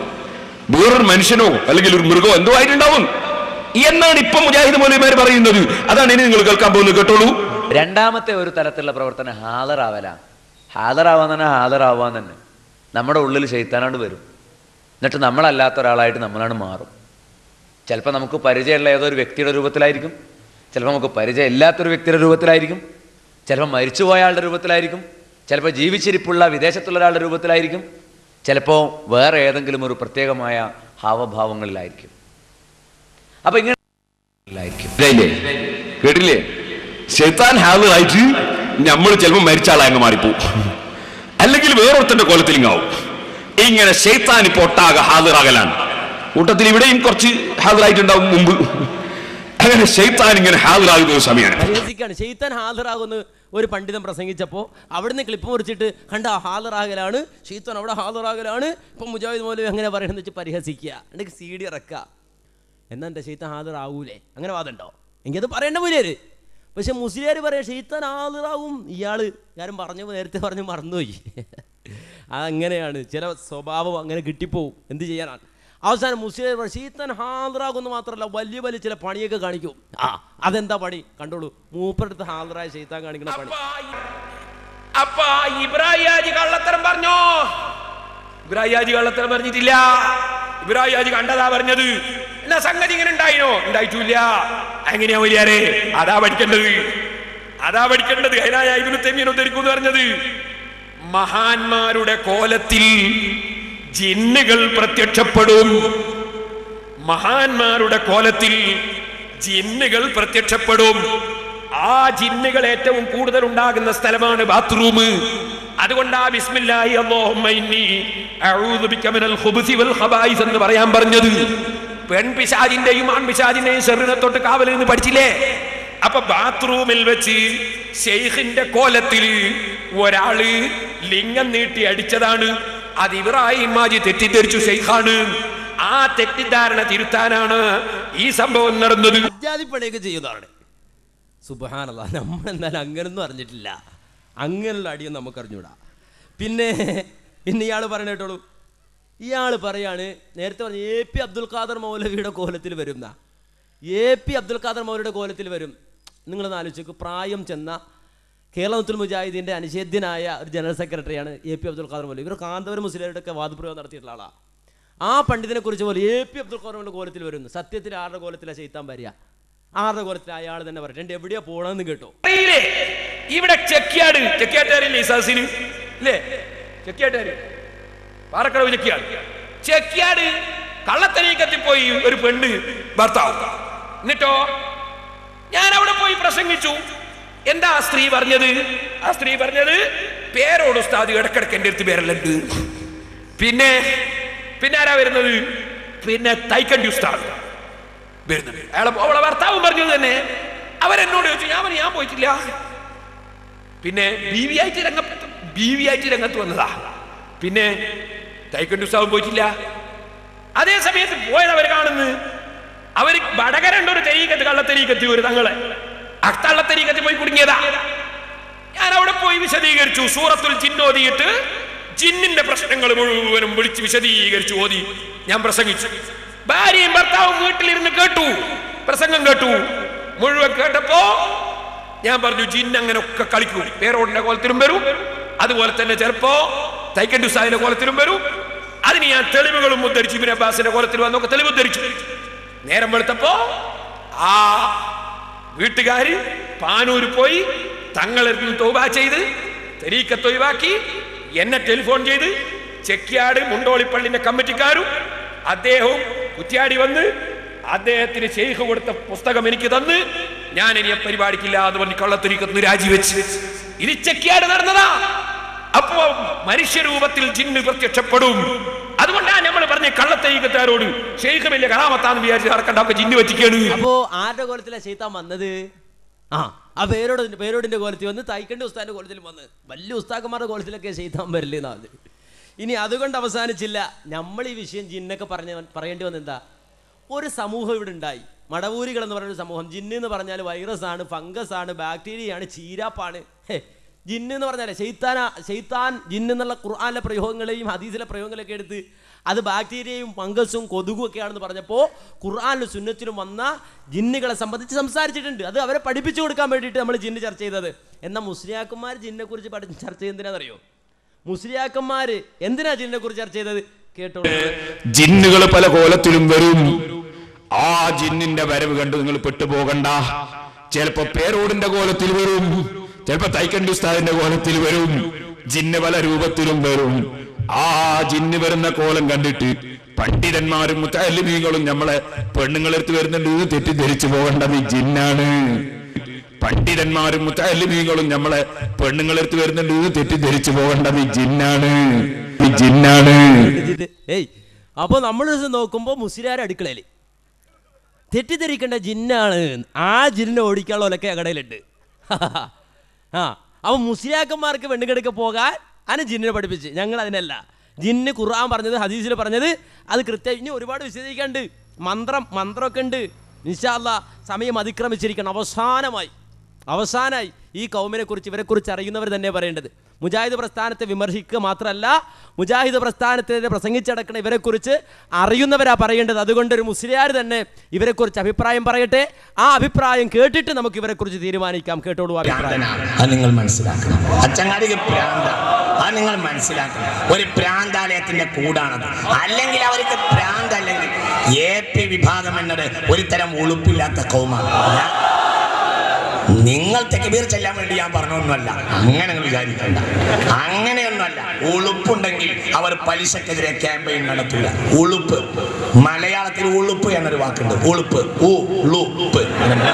വേറൊരു മനുഷ്യനോ അല്ലെങ്കിൽ ഒരു മൃഗമോ എന്തോ ആയിട്ടുണ്ടാവും എന്നാണ് ഇപ്പൊ മുജാഹിദ് മൗലവിമാർ പറയുന്നത് അതാണ് ഇനി നിങ്ങൾ കേൾക്കാൻ പോകുന്നത് കേട്ടോളൂ രണ്ടാമത്തെ ഒരു തരത്തിലുള്ള പ്രവർത്തനം ഹാദറാവല ഹാദറാവാൻ തന്നെ ഹാദറാവാൻ തന്നെ നമ്മുടെ ഉള്ളിൽ ശൈത്താനോട് വരും എന്നിട്ട് നമ്മളല്ലാത്ത ഒരാളായിട്ട് നമ്മളാണ് മാറും ചിലപ്പോൾ നമുക്ക് പരിചയമുള്ള ഏതോ ഒരു വ്യക്തിയുടെ രൂപത്തിലായിരിക്കും ചിലപ്പോൾ നമുക്ക് പരിചയം ഇല്ലാത്തൊരു വ്യക്തിയുടെ രൂപത്തിലായിരിക്കും ചിലപ്പോൾ മരിച്ചുപോയ ആളുടെ രൂപത്തിലായിരിക്കും ചിലപ്പോൾ ജീവിച്ചിരിപ്പുള്ള വിദേശത്തുള്ള ഒരാളുടെ രൂപത്തിലായിരിക്കും ചിലപ്പോൾ വേറെ ഏതെങ്കിലും ഒരു പ്രത്യേകമായ ഹാവഭാവങ്ങളിലായിരിക്കും അപ്പൊ ഇങ്ങനെ ഇതായില്ലേ? കേട്ടില്ലേ ശൈത്താൻ ഹാളിറായിട്ട് നമ്മൾ ചിലപ്പോൾ മരിച്ച ആളെ അങ്ങ് മാറിപ്പോവും അല്ലെങ്കിൽ വേറൊരുത്തന്റെ കോലത്തിലിങ്ങാവും ഇങ്ങനെ ശൈത്താൻ ഇപ്പൊ ഒട്ടാകെ ഹാളിറാകലാണ് കൂട്ടത്തിൽ ഇവിടെയും കുറച്ച് ഹാളിറായിട്ടുണ്ടാവും മുമ്പ് അങ്ങനെ ശൈത്താൻ ഇങ്ങനെ ഹാളിറാകുന്ന ഒരു സമയമാണ് പരിഹസിക്കാണ് ഷെയ്ത്താൻ ഹാജറാകുന്ന ഒരു പണ്ഡിതൻ പ്രസംഗിച്ചപ്പോൾ അവിടുന്ന് ക്ലിപ്പ് മുറിച്ചിട്ട് കണ്ട ഹാജറാകലാണ് ഷെയ്ത്താൻ അവിടെ ഹാജറാകലാണ് ഇപ്പം മുജാഹിദ് മൗലവി അങ്ങനെ പറയണമെന്ന് വെച്ച് പരിഹസിക്കുക എന്നിട്ട് സി ഡി ഇറക്കുക എന്നാ എൻ്റെ ഷെയ്ത്താൻ ഹാജറാവൂലേ അങ്ങനെ വാദമുണ്ടോ എങ്കിൽ അത് പറയേണ്ട മുല്ലേര് പക്ഷെ മുസ്ലിയാർ പറയാം ഷെയ്ത്താൻ ഹാജറാവും ഇയാള് ഞാനും പറഞ്ഞു നേരത്തെ പറഞ്ഞു മറന്നുപോയി അതങ്ങനെയാണ് ചില സ്വഭാവം അങ്ങനെ കിട്ടിപ്പോവും എന്ത് ചെയ്യാനാണ് അവസാനം മുസ്ലിം പറയും, ഷീത്തൻ ഹാജറാകുന്നു മാത്രമല്ല വലിയ വലിയ ചില പണിയൊക്കെ കാണിക്കും ആ അതെന്താ പണി കണ്ടോളൂ മൂപ്പരെടുത്ത് ഹാജറായ ഷെയ്ത്താൻ കാണിക്കുന്ന പണി അപ്പൊ ഇബ്രാഹിയാജി കള്ളത്തരം പറഞ്ഞോ ഇബ്രാഹിയാജി കള്ളത്തരം പറഞ്ഞിട്ടില്ല ഇബ്രാഹിയാജി കണ്ടതാ പറഞ്ഞത് എന്നാ സംഗതി ഇങ്ങനെ ഉണ്ടായിനോ ഉണ്ടായിട്ടില്ല എങ്ങനെയാ വലിയാരെ അതാ പഠിക്കേണ്ടത് അതാ പഠിക്കേണ്ടത് അതിനായ ഇബിനു തെമീൻ ഉദ്ധരിക്കുന്നു പറഞ്ഞത് മഹാന്മാരുടെ കോലത്തിൽ ജിന്നുകൾ പ്രത്യക്ഷപ്പെടും മഹാന്മാരുടെ കോലത്തിൽ ജിന്നുകൾ പ്രത്യക്ഷപ്പെടും ആ ജിന്നുകൾ ഏറ്റവും കൂടുതൽ ഉണ്ടാകുന്ന സ്ഥലമാണ് ബാത്റൂം അതുകൊണ്ട് ആ ബിസ്മില്ലാഹി അല്ലാഹുമ്മ ഇന്നി അഊദു ബിക മിനൽ ഖുബുസി വൽ ഖബായിസ് എന്ന് പറയാൻ പറഞ്ഞത് പെൺപിശാജിന്റെയും ആൺപിശാജിന്റെയും ശരീരത്തെ തൊട്ട് കാവൽ എന്ന് പഠിച്ചില്ലേ അപ്പൊ ബാത്റൂമിൽ വെച്ച് ഷെയ്ഖിന്റെ കോലത്തിൽ ഒരാള് ലിംഗം നീട്ടി അടിച്ചതാണ് അത് ഇബ്രാഹിം മാജി തെറ്റിദ്ധരിച്ചു ഷെയ്ഖാണ് ആ തെറ്റിദ്ധാരണ തിരുത്താനാണ് ഈ സംഭവം നടന്നത് അജാതിപ്പണിയൊക്കെ ചെയ്യുന്നതാണ് സുബഹാനല്ല നമ്മൾ എന്തായാലും അങ്ങനൊന്നും അറിഞ്ഞിട്ടില്ല അങ്ങനെയുള്ള അടിയും നമുക്ക് അറിഞ്ഞൂടാ പിന്നെ പിന്നെ ഇയാൾ പറയണ കേട്ടോളൂ ഇയാൾ പറയാണ് നേരത്തെ പറഞ്ഞ എ പി അബ്ദുൽ ഖാദർ മൗലവിയുടെ കോലത്തിൽ വരുന്ന എ പി അബ്ദുൽ ഖാദർ മൗലവിയുടെ കോലത്തിൽ വരും നിങ്ങളൊന്ന് ആലോചിച്ചു പ്രായം ചെന്ന കേരളത്തിൽ മുജാഹിദീൻ്റെ അനിഷേധ്യനായ ഒരു ജനറൽ സെക്രട്ടറിയാണ് എ പി അബ്ദുൽ ഖാദർ മൗലവി ഇവർ കാന്തപുരം മുസ്ലിങ്ങളുടെ ഒക്കെ വാദപ്രയോഗം നടത്തിയിട്ടുള്ള ആളാണ് ആ പണ്ഡിതനെ കുറിച്ച് പോലെ എ പി അബ്ദുൽ ഖാദർ മൗലവിയുടെ കോലത്തിൽ വരുന്നു സത്യത്തിൽ ആരുടെ കോലത്തിലാണ് ചെയ്ത്താൻ വരിക ആരുടെ കോലത്തിൽ അയാൾ തന്നെ പറയട്ടെ എവിടെയാ പോകണമെന്ന് കേട്ടോ അറിയില്ലേ ഇവിടെ ചെക്കിയാട് ചെക്കിയാട്ടറിയില്ലേ ഈ സദസ്സിന് ഇല്ലേ ചെക്കിയാട്ടാര് പാറക്കടവ് ചെക്കിയാട് ചെക്കിയാട് കള്ളത്തരീക്കത്തിൽ പോയി ഒരു പെണ്ണ് ഭർത്താവ് എന്നിട്ടോ ഞാൻ അവിടെ പോയി പ്രസംഗിച്ചു എന്താ ആ സ്ത്രീ പറഞ്ഞത് ആ സ്ത്രീ പറഞ്ഞത് പേരോട് ഉസ്താദ് ഇടക്കിടക്ക് എൻ്റെ അടുത്ത് പേരല്ലുണ്ട് പിന്നെ പിന്നെ ആരാ വരുന്നത് പിന്നെ തൈക്കണ്ടി ഉസ്താദ് വരുന്നത് അയാളെ അവളെ ഭർത്താവും പറഞ്ഞത് തന്നെ അവരെന്നോട് ചോദിച്ചു ഞാൻ പറഞ്ഞു ഞാൻ പോയിട്ടില്ല പിന്നെ ബി വി ആയിട്ട് രംഗത്ത് ബി വി ആയിട്ട് രംഗത്ത് വന്നതാ പിന്നെ തൈക്കണ്ടി ഉസ്താവും പോയിട്ടില്ല അതേ സമയത്ത് പോയത് അവർ കാണുന്നു അവർ വടകരണ്ട ഒരു തെരീക്കത്ത് കള്ളത്തെരീക്കത്തി ഒരു തങ്ങളെ അത്തള്ളത്തെരീക്കത്തി പോയി കുടുങ്ങിയതാ ഞാൻ അവിടെ പോയി വിശദീകരിച്ചു സൂറത്തുൽ ജിന്നോദിയിട്ട് ജിന്നിന്റെ പ്രശ്നങ്ങൾ മുഴുവനും വിളിച്ച് വിശദീകരിച്ചു ഓതി ഞാൻ പ്രസംഗിച്ചു ഭാര്യയും ഭർത്താവും വീട്ടിലിരുന്ന് കേട്ടു പ്രസംഗം കേട്ടു മുഴുവൻ കേട്ടപ്പോ ഞാൻ പറഞ്ഞു ജിന്ന് അങ്ങനെ ഒക്കെ കളിക്കും പേരോടിന്റെ കോലത്തിലും വരും അതുപോലെ തന്നെ ചിലപ്പോ തൈക്കൻഡു സാഹിന്റെ കോലത്തിലും വരും അതിന് ഞാൻ തെളിവുകളും ഉദ്ധരിച്ചു ഇബിൻ അബ്ബാസിന്റെ കോലത്തിൽ വന്നൊക്കെ തെളിവ് ഉദ്ധരിച്ചു നേരം വെളുത്തപ്പോ ആ വീട്ടുകാര് പാനൂര് പോയി തങ്ങളിൽ നിന്ന് തോബ ചെയ്ത് തെരീക്കത്ത് ഒഴിവാക്കി എന്നെ ടെലിഫോൺ ചെയ്ത് ചെക്കിയാട് മുണ്ടോളിപ്പള്ളിന്റെ കമ്മിറ്റിക്കാരും അദ്ദേഹവും കുറ്റ്യാടി വന്ന് അദ്ദേഹത്തിന് ഷെയ്ഖ് കൊടുത്ത പുസ്തകം എനിക്ക് തന്ന് ഞാൻ ഇനി ആ പരിപാടിക്കില്ല എന്ന് പറഞ്ഞ് കള്ളത്തൊരിക്കത്ത് രാജിവെച്ച് ഇത് ചെക്കിയാട് നടന്നതാ അപ്പോ മനുഷ്യരൂപത്തിൽ ജിന്ന് പ്രത്യക്ഷപ്പെടും അതുകൊണ്ടാണ് നമ്മൾ പറഞ്ഞ കള്ളത്തൈകത്താരോട് ഷെയ്ഖ് വലിയ കലാമത്താന്ന് വിചാരിച്ച് നടക്കണ്ടൊക്കെ ജിന്ന് വെച്ചിക്കാണ് അപ്പോ ആരുടെ കോലത്തിലാണ് ചെയ്ത്താൻ വന്നത് ആ ആ പേരോട് പേരോടിന്റെ കോലത്തിൽ വന്ന് തൈക്കണ്ടി ഉസ്താദിന്റെ കോലത്തിൽ വന്ന് വലിയ ഉസ്താക്കന്മാരുടെ കോലത്തിലൊക്കെ ചെയ്താൻ വരില്ലെന്നാണ് ഇനി അതുകൊണ്ട് അവസാനിച്ചില്ല നമ്മൾ ഈ വിഷയം ജിന്നൊക്കെ പറഞ്ഞ പറയേണ്ടി വന്ന എന്താ ഒരു സമൂഹം ഇവിടെ ഉണ്ടായി മടവൂരികൾ എന്ന് പറയുന്ന ഒരു സമൂഹം ജിന്ന് എന്ന് പറഞ്ഞാൽ വൈറസ് ആണ് ഫംഗസ് ആണ് ബാക്ടീരിയയാണ് ചീരാപ്പാണ് ഹേ, ജിന്ന് എന്ന് പറഞ്ഞാൽ ഷെയ്ത്താന ഷെയ്ത്താൻ ജിന്ന് എന്നുള്ള ഖുർആാനിലെ പ്രയോഗങ്ങളെയും ഹദീസിലെ പ്രയോഗങ്ങളൊക്കെ എടുത്ത് അത് ബാക്ടീരിയയും ഫംഗസും കൊതുകും ഒക്കെയാണെന്ന് പറഞ്ഞപ്പോൾ ഖുർആാനിലും സുന്നത്തിലും വന്ന ജിന്നുകളെ സംബന്ധിച്ച് സംസാരിച്ചിട്ടുണ്ട് അത് അവരെ പഠിപ്പിച്ചു കൊടുക്കാൻ വേണ്ടിയിട്ട് നമ്മൾ ജിന്ന് ചർച്ച ചെയ്തത് എന്നാൽ മുസ്ലിയാക്കന്മാർ ജിന്നെ കുറിച്ച് പഠി ചർച്ച ചെയ്യുന്നതിനാണെന്നറിയോ മുസ്ലിയാക്കന്മാർ എന്തിനാ ജിന്നെ കുറിച്ച് ചർച്ച ചെയ്തത് കേട്ടോളൂ ജിന്നുകൾ പല കോലത്തിലും വരും ആ ജിന്നിന്റെ വരവ് കണ്ട് നിങ്ങൾ പെട്ടുപോകണ്ട ചിലപ്പോ പേരോടിന്റെ കോലത്തിൽ വരും ചിലപ്പോ തൈക്കണ്ടി ഉസ്താദിന്റെ കോലത്തിൽ വരും ജിന്ന് പല രൂപത്തിലും വരും ആ ജിന്ന് വരുന്ന കോലം കണ്ടിട്ട് പണ്ഡിതന്മാരും മുത്തല്ലിമീങ്ങളും നമ്മളെ പെണ്ണുങ്ങളെടുത്ത് വരുന്നുണ്ട് തെറ്റിദ്ധരിച്ചു പോകേണ്ടത് ഈ ജിന്നാണ് പണ്ഡിതന്മാരും മുത്തല്ലിമീങ്ങളും നമ്മളെ പെണ്ണുങ്ങളെടുത്ത് വരുന്നുണ്ട് തെറ്റിദ്ധരിച്ചു പോകേണ്ടത് ഈ ജിന്നാണ് ഈ ജിന്നാണ് ഇത് ഏയ് അപ്പോൾ നമ്മൾ ഒരു ദിവസം നോക്കുമ്പോൾ മുസ്ലിയാർ അടുക്കളയിൽ തെറ്റിദ്ധരിക്കേണ്ട ജിന്നാണ് ആ ജിന്നിനെ ഓടിക്കാനുള്ള ഒലക്കെ കടയിലുണ്ട് ആ അപ്പോൾ മുസ്ലിയാക്കന്മാർക്ക് പെണ്ണുകെടുക്ക പോകാൻ അതിന് ജിന്നിനെ പഠിപ്പിച്ച് ഞങ്ങൾ അതിനല്ല ജിന്ന് ഖുർആൻ പറഞ്ഞത് ഹദീസിൽ പറഞ്ഞത് അത് കൃത്യം ഇനി ഒരുപാട് വിശദീകരിക്കാണ്ട് മന്ത്രം മന്ത്രമൊക്കെ ഉണ്ട് നിശാല്ല സമയം അതിക്രമിച്ചിരിക്കണം അവസാനമായി അവസാനമായി ഈ കൗമിനെ കുറിച്ച് ഇവരെ കുറിച്ച് അറിയുന്നവർ തന്നെ പറയേണ്ടത് മുജാഹിദ് പ്രസ്ഥാനത്തെ വിമർശിക്കുക മാത്രമല്ല മുജാഹിദ് പ്രസ്ഥാനത്തിനെതിരെ പ്രസംഗിച്ചടക്കണ ഇവരെക്കുറിച്ച് അറിയുന്നവരാ പറയേണ്ടത് അതുകൊണ്ട് ഒരു മുസ്ലിയാർ തന്നെ ഇവരെക്കുറിച്ച് അഭിപ്രായം പറയട്ടെ ആ അഭിപ്രായം കേട്ടിട്ട് നമുക്ക് ഇവരെക്കുറിച്ച് തീരുമാനിക്കാം കേട്ടോളൂ അഭിപ്രായം അത് നിങ്ങൾ മനസ്സിലാക്കണം അച്ചങ്ങാടിക്ക് പ്രാന്ത അത് നിങ്ങൾ മനസ്സിലാക്കണം ഒരു പ്രാന്താലയത്തിന്റെ കൂടാണത് അല്ലെങ്കിൽ അവർക്ക് പ്രാന്ത് അല്ലെങ്കിൽ എ പി വിഭാഗം എന്നത് ഒരു തരം ഉളുപ്പില്ലാത്ത കൗമാണ് നിങ്ങൾ തെക്കുബീർ ചെല്ലാൻ വേണ്ടി ഞാൻ പറഞ്ഞൊന്നുമല്ല അങ്ങനെ നിങ്ങൾ വിചാരിക്കണ്ട അങ്ങനെയൊന്നുമല്ല ഉളുപ്പുണ്ടെങ്കിൽ അവർ പലിശക്കെതിരെ ക്യാമ്പയിൻ നടത്തൂല ഉളുപ്പ് മലയാളത്തിൽ ഉളുപ്പ് എന്നൊരു വാക്കുണ്ട് ഉളുപ്പ് ഉളുപ്പ്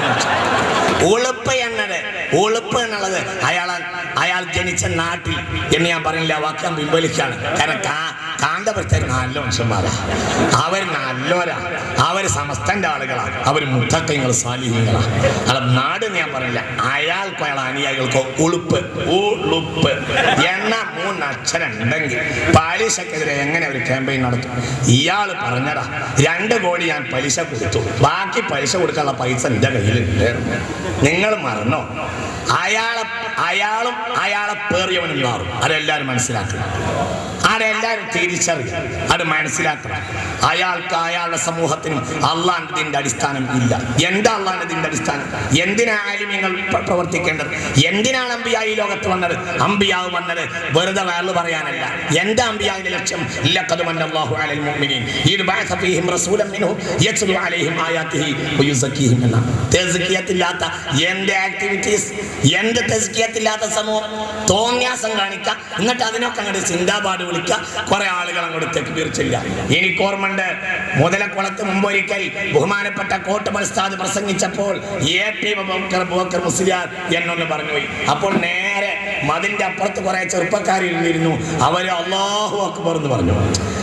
ഉളുപ്പ് എന്നത് ഉളുപ്പ് എന്നുള്ളത് അയാൾ അയാൾ ജനിച്ച നാട്ടിൽ എന്ന് ഞാൻ പറഞ്ഞില്ല ആ വാക്ക് ഞാൻ പിൻവലിക്കാണ് കാരണം കാ- കാന്തപുരത്തേക്ക് നല്ല മനുഷ്യന്മാരാ അവർ നല്ലോരാ അവർ സമസ്തന്റെ ആളുകളാണ് അവർ മുത്തക്കങ്ങൾ സാലിഹ്യങ്ങളാണ് അല്ല നാട് എന്ന് ഞാൻ പറഞ്ഞില്ല അയാൾക്കോ അയാൾ അനുയായികൾക്കോ ഉളുപ്പ് ഉളുപ്പ് എന്ന മൂന്ന് അക്ഷരം ഉണ്ടെങ്കിൽ പലിശക്കെതിരെ എങ്ങനെ ഒരു ക്യാമ്പയിൻ നടത്തും ഇയാൾ പറഞ്ഞടാ രണ്ട് കോടി ഞാൻ പലിശ കൊടുത്തു ബാക്കി പലിശ കൊടുക്കാനുള്ള പൈസ എന്റെ കയ്യിലുണ്ട് നിങ്ങൾ മറന്നോ അയാളെ അയാളും അയാളെ പേറിയവനും മാറും അതെല്ലാവരും മനസ്സിലാക്കണം അതെല്ലാവരും തിരിച്ചറിയും അത് മനസ്സിലാക്കണം അയാൾക്ക് അയാളുടെ സമൂഹത്തിനും അള്ളാഹിന്റെ അടിസ്ഥാനം ഇല്ല എന്താ അള്ളാഹിന്റെ അടിസ്ഥാനം എന്തിനാ ആലിമ്യങ്ങൾ പ്ര- പ്രവർത്തിക്കേണ്ടത് എന്തിനാണ് അമ്പിയ ഈ ലോകത്ത് വന്നത് അമ്പിയാവ് വന്നത് വെറുതെ വേറെ പറയാനല്ല എന്താ അമ്പിയാവിന്റെ ലക്ഷ്യം ലഖദ് മന്നല്ലാഹു അലൽ മുഅ്മിനീൻ ഇദ് ബഅസ ഫീഹിം റസൂലൻ മിൻഹും യത്ലു അലൈഹിം ആയാതിഹി വയുസക്കിഹിം എന്ന തെസ്കിയത്തില്ലാത്ത എന്ത് ആക്ടിവിറ്റീസ് എന്ത് തെസ്കിയത്തില്ലാത്ത സമൂഹം തോന്നിയാസം കാണിക്കുക എന്നിട്ട് അതിനൊക്കെ അങ്ങോട്ട് ചിന്താപാട് വിളിക്കുക കുറെ ആളുകൾ അങ്ങോട്ട് തെക്കുപീർ ചെല്ലുക എനിക്ക് ഓർമ്മയുണ്ട് മുതലക്കുളത്ത് മുമ്പൊരിക്കൽ ബഹുമാനപ്പെട്ട കോട്ട് മത്സാദ് പ്രസംഗിച്ചപ്പോൾ എ പി ബക്കർ ബോക്കർ മുസ്ലിയാർ എന്നൊന്ന് പറഞ്ഞുപോയി അപ്പോൾ നേരെ മതിന്റെ അപ്പുറത്ത് കുറെ ചെറുപ്പക്കാർ ഇരുന്നിരുന്നു അവര് അള്ളാഹു അക്ബർ എന്ന് പറഞ്ഞു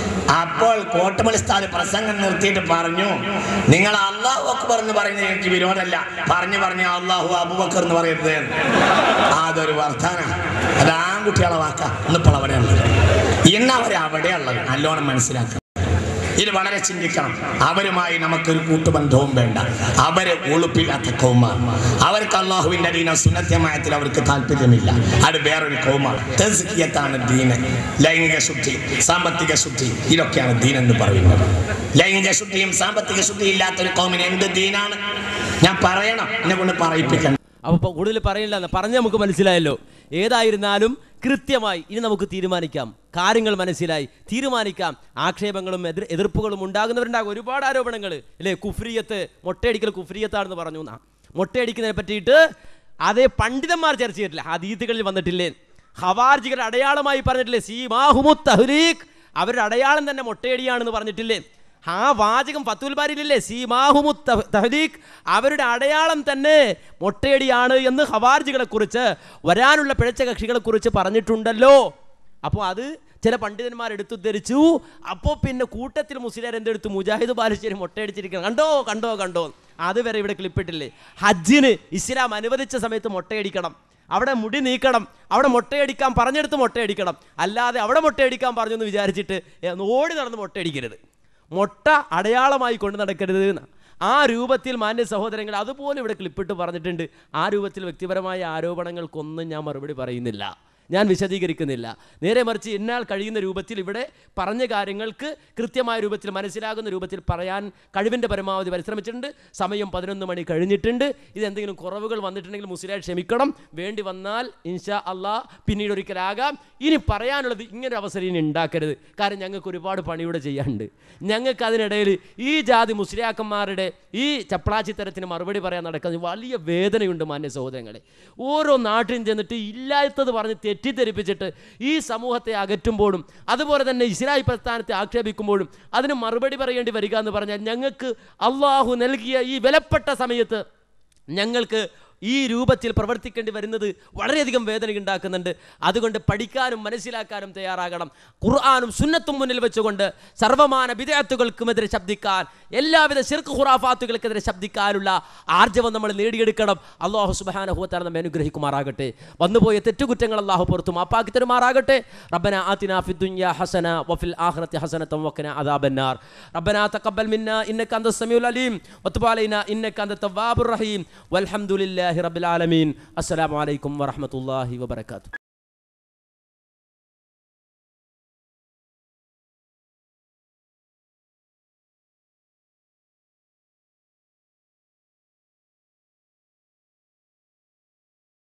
അപ്പോൾ കോട്ടുമലിസ്ഥാന് പ്രസംഗം നിർത്തിയിട്ട് പറഞ്ഞു നിങ്ങൾ അള്ളാഹു അക്ബർ എന്ന് പറയുന്നത് എനിക്ക് വിരോധമല്ല പറഞ്ഞു പറഞ്ഞു അള്ളാഹു അബുബക്കർ എന്ന് പറയരുത് എന്ന്. അതൊരു വർത്താന അത് ആൺകുട്ടികളെ വാക്ക ഇന്നിപ്പോൾ അവിടെയുള്ളത് ഇന്ന് അവർ അവിടെയുള്ളത് നല്ലോണം മനസ്സിലാക്കണം ഇത് വളരെ ചിന്തിക്കണം അവരുമായി നമുക്കൊരു കൂട്ടുബന്ധവും വേണ്ട അവര് ഉളുപ്പില്ലാത്ത കൗമാണ് അവർക്ക് അള്ളാഹുവിന്റെ ദീന സുന്നത്യമായത്തിൽ അവർക്ക് താല്പര്യമില്ല അത് വേറൊരു കൗമാണ് തെസ്കിയത്താണ് ദീന് ലൈംഗിക ശുദ്ധി സാമ്പത്തിക ശുദ്ധി ഇതൊക്കെയാണ് ദീൻ എന്ന് പറയുന്നത് ലൈംഗിക ശുദ്ധിയും സാമ്പത്തിക ശുദ്ധിയും ഇല്ലാത്ത ഒരു കൗമിന് എന്ത് ദീനാണ് ഞാൻ പറയണം എന്നെ കൊണ്ട് പറയിപ്പിക്കണം അപ്പോൾ കൂടുതൽ പറയില്ല പറഞ്ഞ് നമുക്ക് മനസ്സിലായല്ലോ ഏതായിരുന്നാലും കൃത്യമായി ഇനി നമുക്ക് തീരുമാനിക്കാം കാര്യങ്ങൾ മനസ്സിലായി തീരുമാനിക്കാം ആക്ഷേപങ്ങളും എതിർ എതിർപ്പുകളും ഉണ്ടാകുന്നവരുണ്ടാകും ഒരുപാട് ആരോപണങ്ങൾ അല്ലേ കുഫ്രിയത്ത് മൊട്ടയടിക്കൽ കുഫ്രിയത്താണെന്ന് പറഞ്ഞു എന്നാ മൊട്ടയടിക്കുന്നതിനെ പറ്റിയിട്ട് അതേ പണ്ഡിതന്മാർ ചർച്ച ചെയ്തിട്ടില്ല ഹദീത്തുകളിൽ വന്നിട്ടില്ലേ ഹവാർജികളുടെ അടയാളമായി പറഞ്ഞിട്ടില്ലേ സീമാഹുമുത്ത് തഹ്ലീഖ് അവരുടെ അടയാളം തന്നെ മൊട്ടയടിയാണെന്ന് പറഞ്ഞിട്ടില്ലേ ആ വാചകം ഫത്തുൽ ബാരിയിലില്ലേ സീമാഹുമു തഹ്ലീഖ് അവരുടെ അടയാളം തന്നെ മൊട്ടയടിയാണ് എന്ന് ഹവാർജികളെ കുറിച്ച് വരാനുള്ള പിഴച്ച കക്ഷികളെ കുറിച്ച് പറഞ്ഞിട്ടുണ്ടല്ലോ അപ്പോൾ അത് ചില പണ്ഡിതന്മാർ എടുത്തുദ്ധരിച്ചു അപ്പോൾ പിന്നെ കൂട്ടത്തിൽ മുസ്ലിം എന്തെടുത്തു മുജാഹിദ് ബാലുശ്ശേരി മൊട്ടയടിച്ചിരിക്കണം കണ്ടോ കണ്ടോ കണ്ടോ അതുവരെ ഇവിടെ ക്ലിപ്പിട്ടില്ലേ ഹജ്ജിന് ഇസ്ലാം അനുവദിച്ച സമയത്ത് മൊട്ടയടിക്കണം അവിടെ മുടി നീക്കണം അവിടെ മൊട്ടയടിക്കാൻ പറഞ്ഞെടുത്ത് മൊട്ടയടിക്കണം അല്ലാതെ അവിടെ മൊട്ടയടിക്കാൻ പറഞ്ഞു എന്ന് വിചാരിച്ചിട്ട് ഏ, ഓടി നടന്ന് മൊട്ടയടിക്കരുത് മൊട്ട അടയാളമായി കൊണ്ട് നടക്കരുത് എന്ന് ആ രൂപത്തിൽ മാന്യ സഹോദരങ്ങൾ അതുപോലെ ഇവിടെ ക്ലിപ്പിട്ട് പറഞ്ഞിട്ടുണ്ട് ആ രൂപത്തിൽ വ്യക്തിപരമായ ആരോപണങ്ങൾക്കൊന്നും ഞാൻ മറുപടി പറയുന്നില്ല ഞാൻ വിശദീകരിക്കുന്നില്ല നേരെ മറിച്ച് എന്നാൽ കഴിയുന്ന രൂപത്തിൽ ഇവിടെ പറഞ്ഞ കാര്യങ്ങൾക്ക് കൃത്യമായ രൂപത്തിൽ മനസ്സിലാകുന്ന രൂപത്തിൽ പറയാൻ കഴിവിൻ്റെ പരമാവധി പരിശ്രമിച്ചിട്ടുണ്ട് സമയം പതിനൊന്ന് മണി കഴിഞ്ഞിട്ടുണ്ട് ഇത് എന്തെങ്കിലും കുറവുകൾ വന്നിട്ടുണ്ടെങ്കിൽ മുസ്ലിം ക്ഷമിക്കണം വേണ്ടി വന്നാൽ ഇൻഷാ അള്ളാ പിന്നീട് ഒരിക്കലാകാം ഇനി പറയാനുള്ളത് ഇങ്ങനെ ഒരു അവസരം ഇനി ഉണ്ടാക്കരുത് കാരണം ഞങ്ങൾക്ക് ഒരുപാട് പണിയൂടെ ചെയ്യാനുണ്ട് ഞങ്ങൾക്ക് അതിനിടയിൽ ഈ ജാതി മുസ്ലിയാക്കന്മാരുടെ ഈ ചപ്ലാച്ചിത്തരത്തിന് മറുപടി പറയാൻ നടക്കുന്നത് വലിയ വേദനയുണ്ട് മാന്യ സഹോദരങ്ങളെ ഓരോ നാട്ടിലും ചെന്നിട്ട് ഇല്ലാത്തത് പറഞ്ഞ് തെറ്റിദ്ധരിപ്പിച്ചിട്ട് ഈ സമൂഹത്തെ അകറ്റുമ്പോഴും അതുപോലെ തന്നെ ഇസ്രായേൽ പ്രസ്ഥാനത്തെ ആക്ഷേപിക്കുമ്പോഴും അതിന് മറുപടി പറയേണ്ടി വരിക എന്ന് പറഞ്ഞാൽ ഞങ്ങൾക്ക് അള്ളാഹു നൽകിയ ഈ വിലപ്പെട്ട സമയത്ത് ഞങ്ങൾക്ക് ഈ രൂപത്തിൽ പ്രവർത്തിക്കേണ്ടി വരുന്നത് വളരെയധികം വേദന ഉണ്ടാക്കുന്നുണ്ട് അതുകൊണ്ട് പഠിക്കാനും മനസ്സിലാക്കാനും തയ്യാറാകണം ഖുർആാനും സുന്നത്തും മുന്നിൽ വെച്ചുകൊണ്ട് സർവമാന വിദേഹത്തുകൾക്കുമെതിരെ ശബ്ദിക്കാൻ എല്ലാവിധ ശിർക്ക് ഖുറാഫാത്തുകൾക്കെതിരെ ശബ്ദിക്കാനുള്ള ആർജവം നമ്മൾ നേടിയെടുക്കണം അള്ളാഹു സുബാനഹുത്താൽ നമ്മെ അനുഗ്രഹിക്കുമാറാകട്ടെ വന്നുപോയ തെറ്റുകുറ്റങ്ങൾ അള്ളാഹു പുറത്തു മാപ്പാക്കി തരുമാറാകട്ടെ റബ്ബന ആതിന ഫി ദുനിയ ഹസന വഫിൽ ആഖിറതി ഹസനതൻ വഖിന അദാബന്നാർ റബ്ബന തഖബ്ബൽ മിന്ന ഇന്നക അന്ത സമീഉൽ അലീം വതുബ് അലൈനാ ഇന്നക അന്ത തവ്വാബുർ റഹീം വൽഹംദുലില്ലാഹി റബ്ബിൽ ആലമീൻ അസ്സലാമു അലൈക്കും വറഹ്മത്തുള്ളാഹി വബറകാതുഹു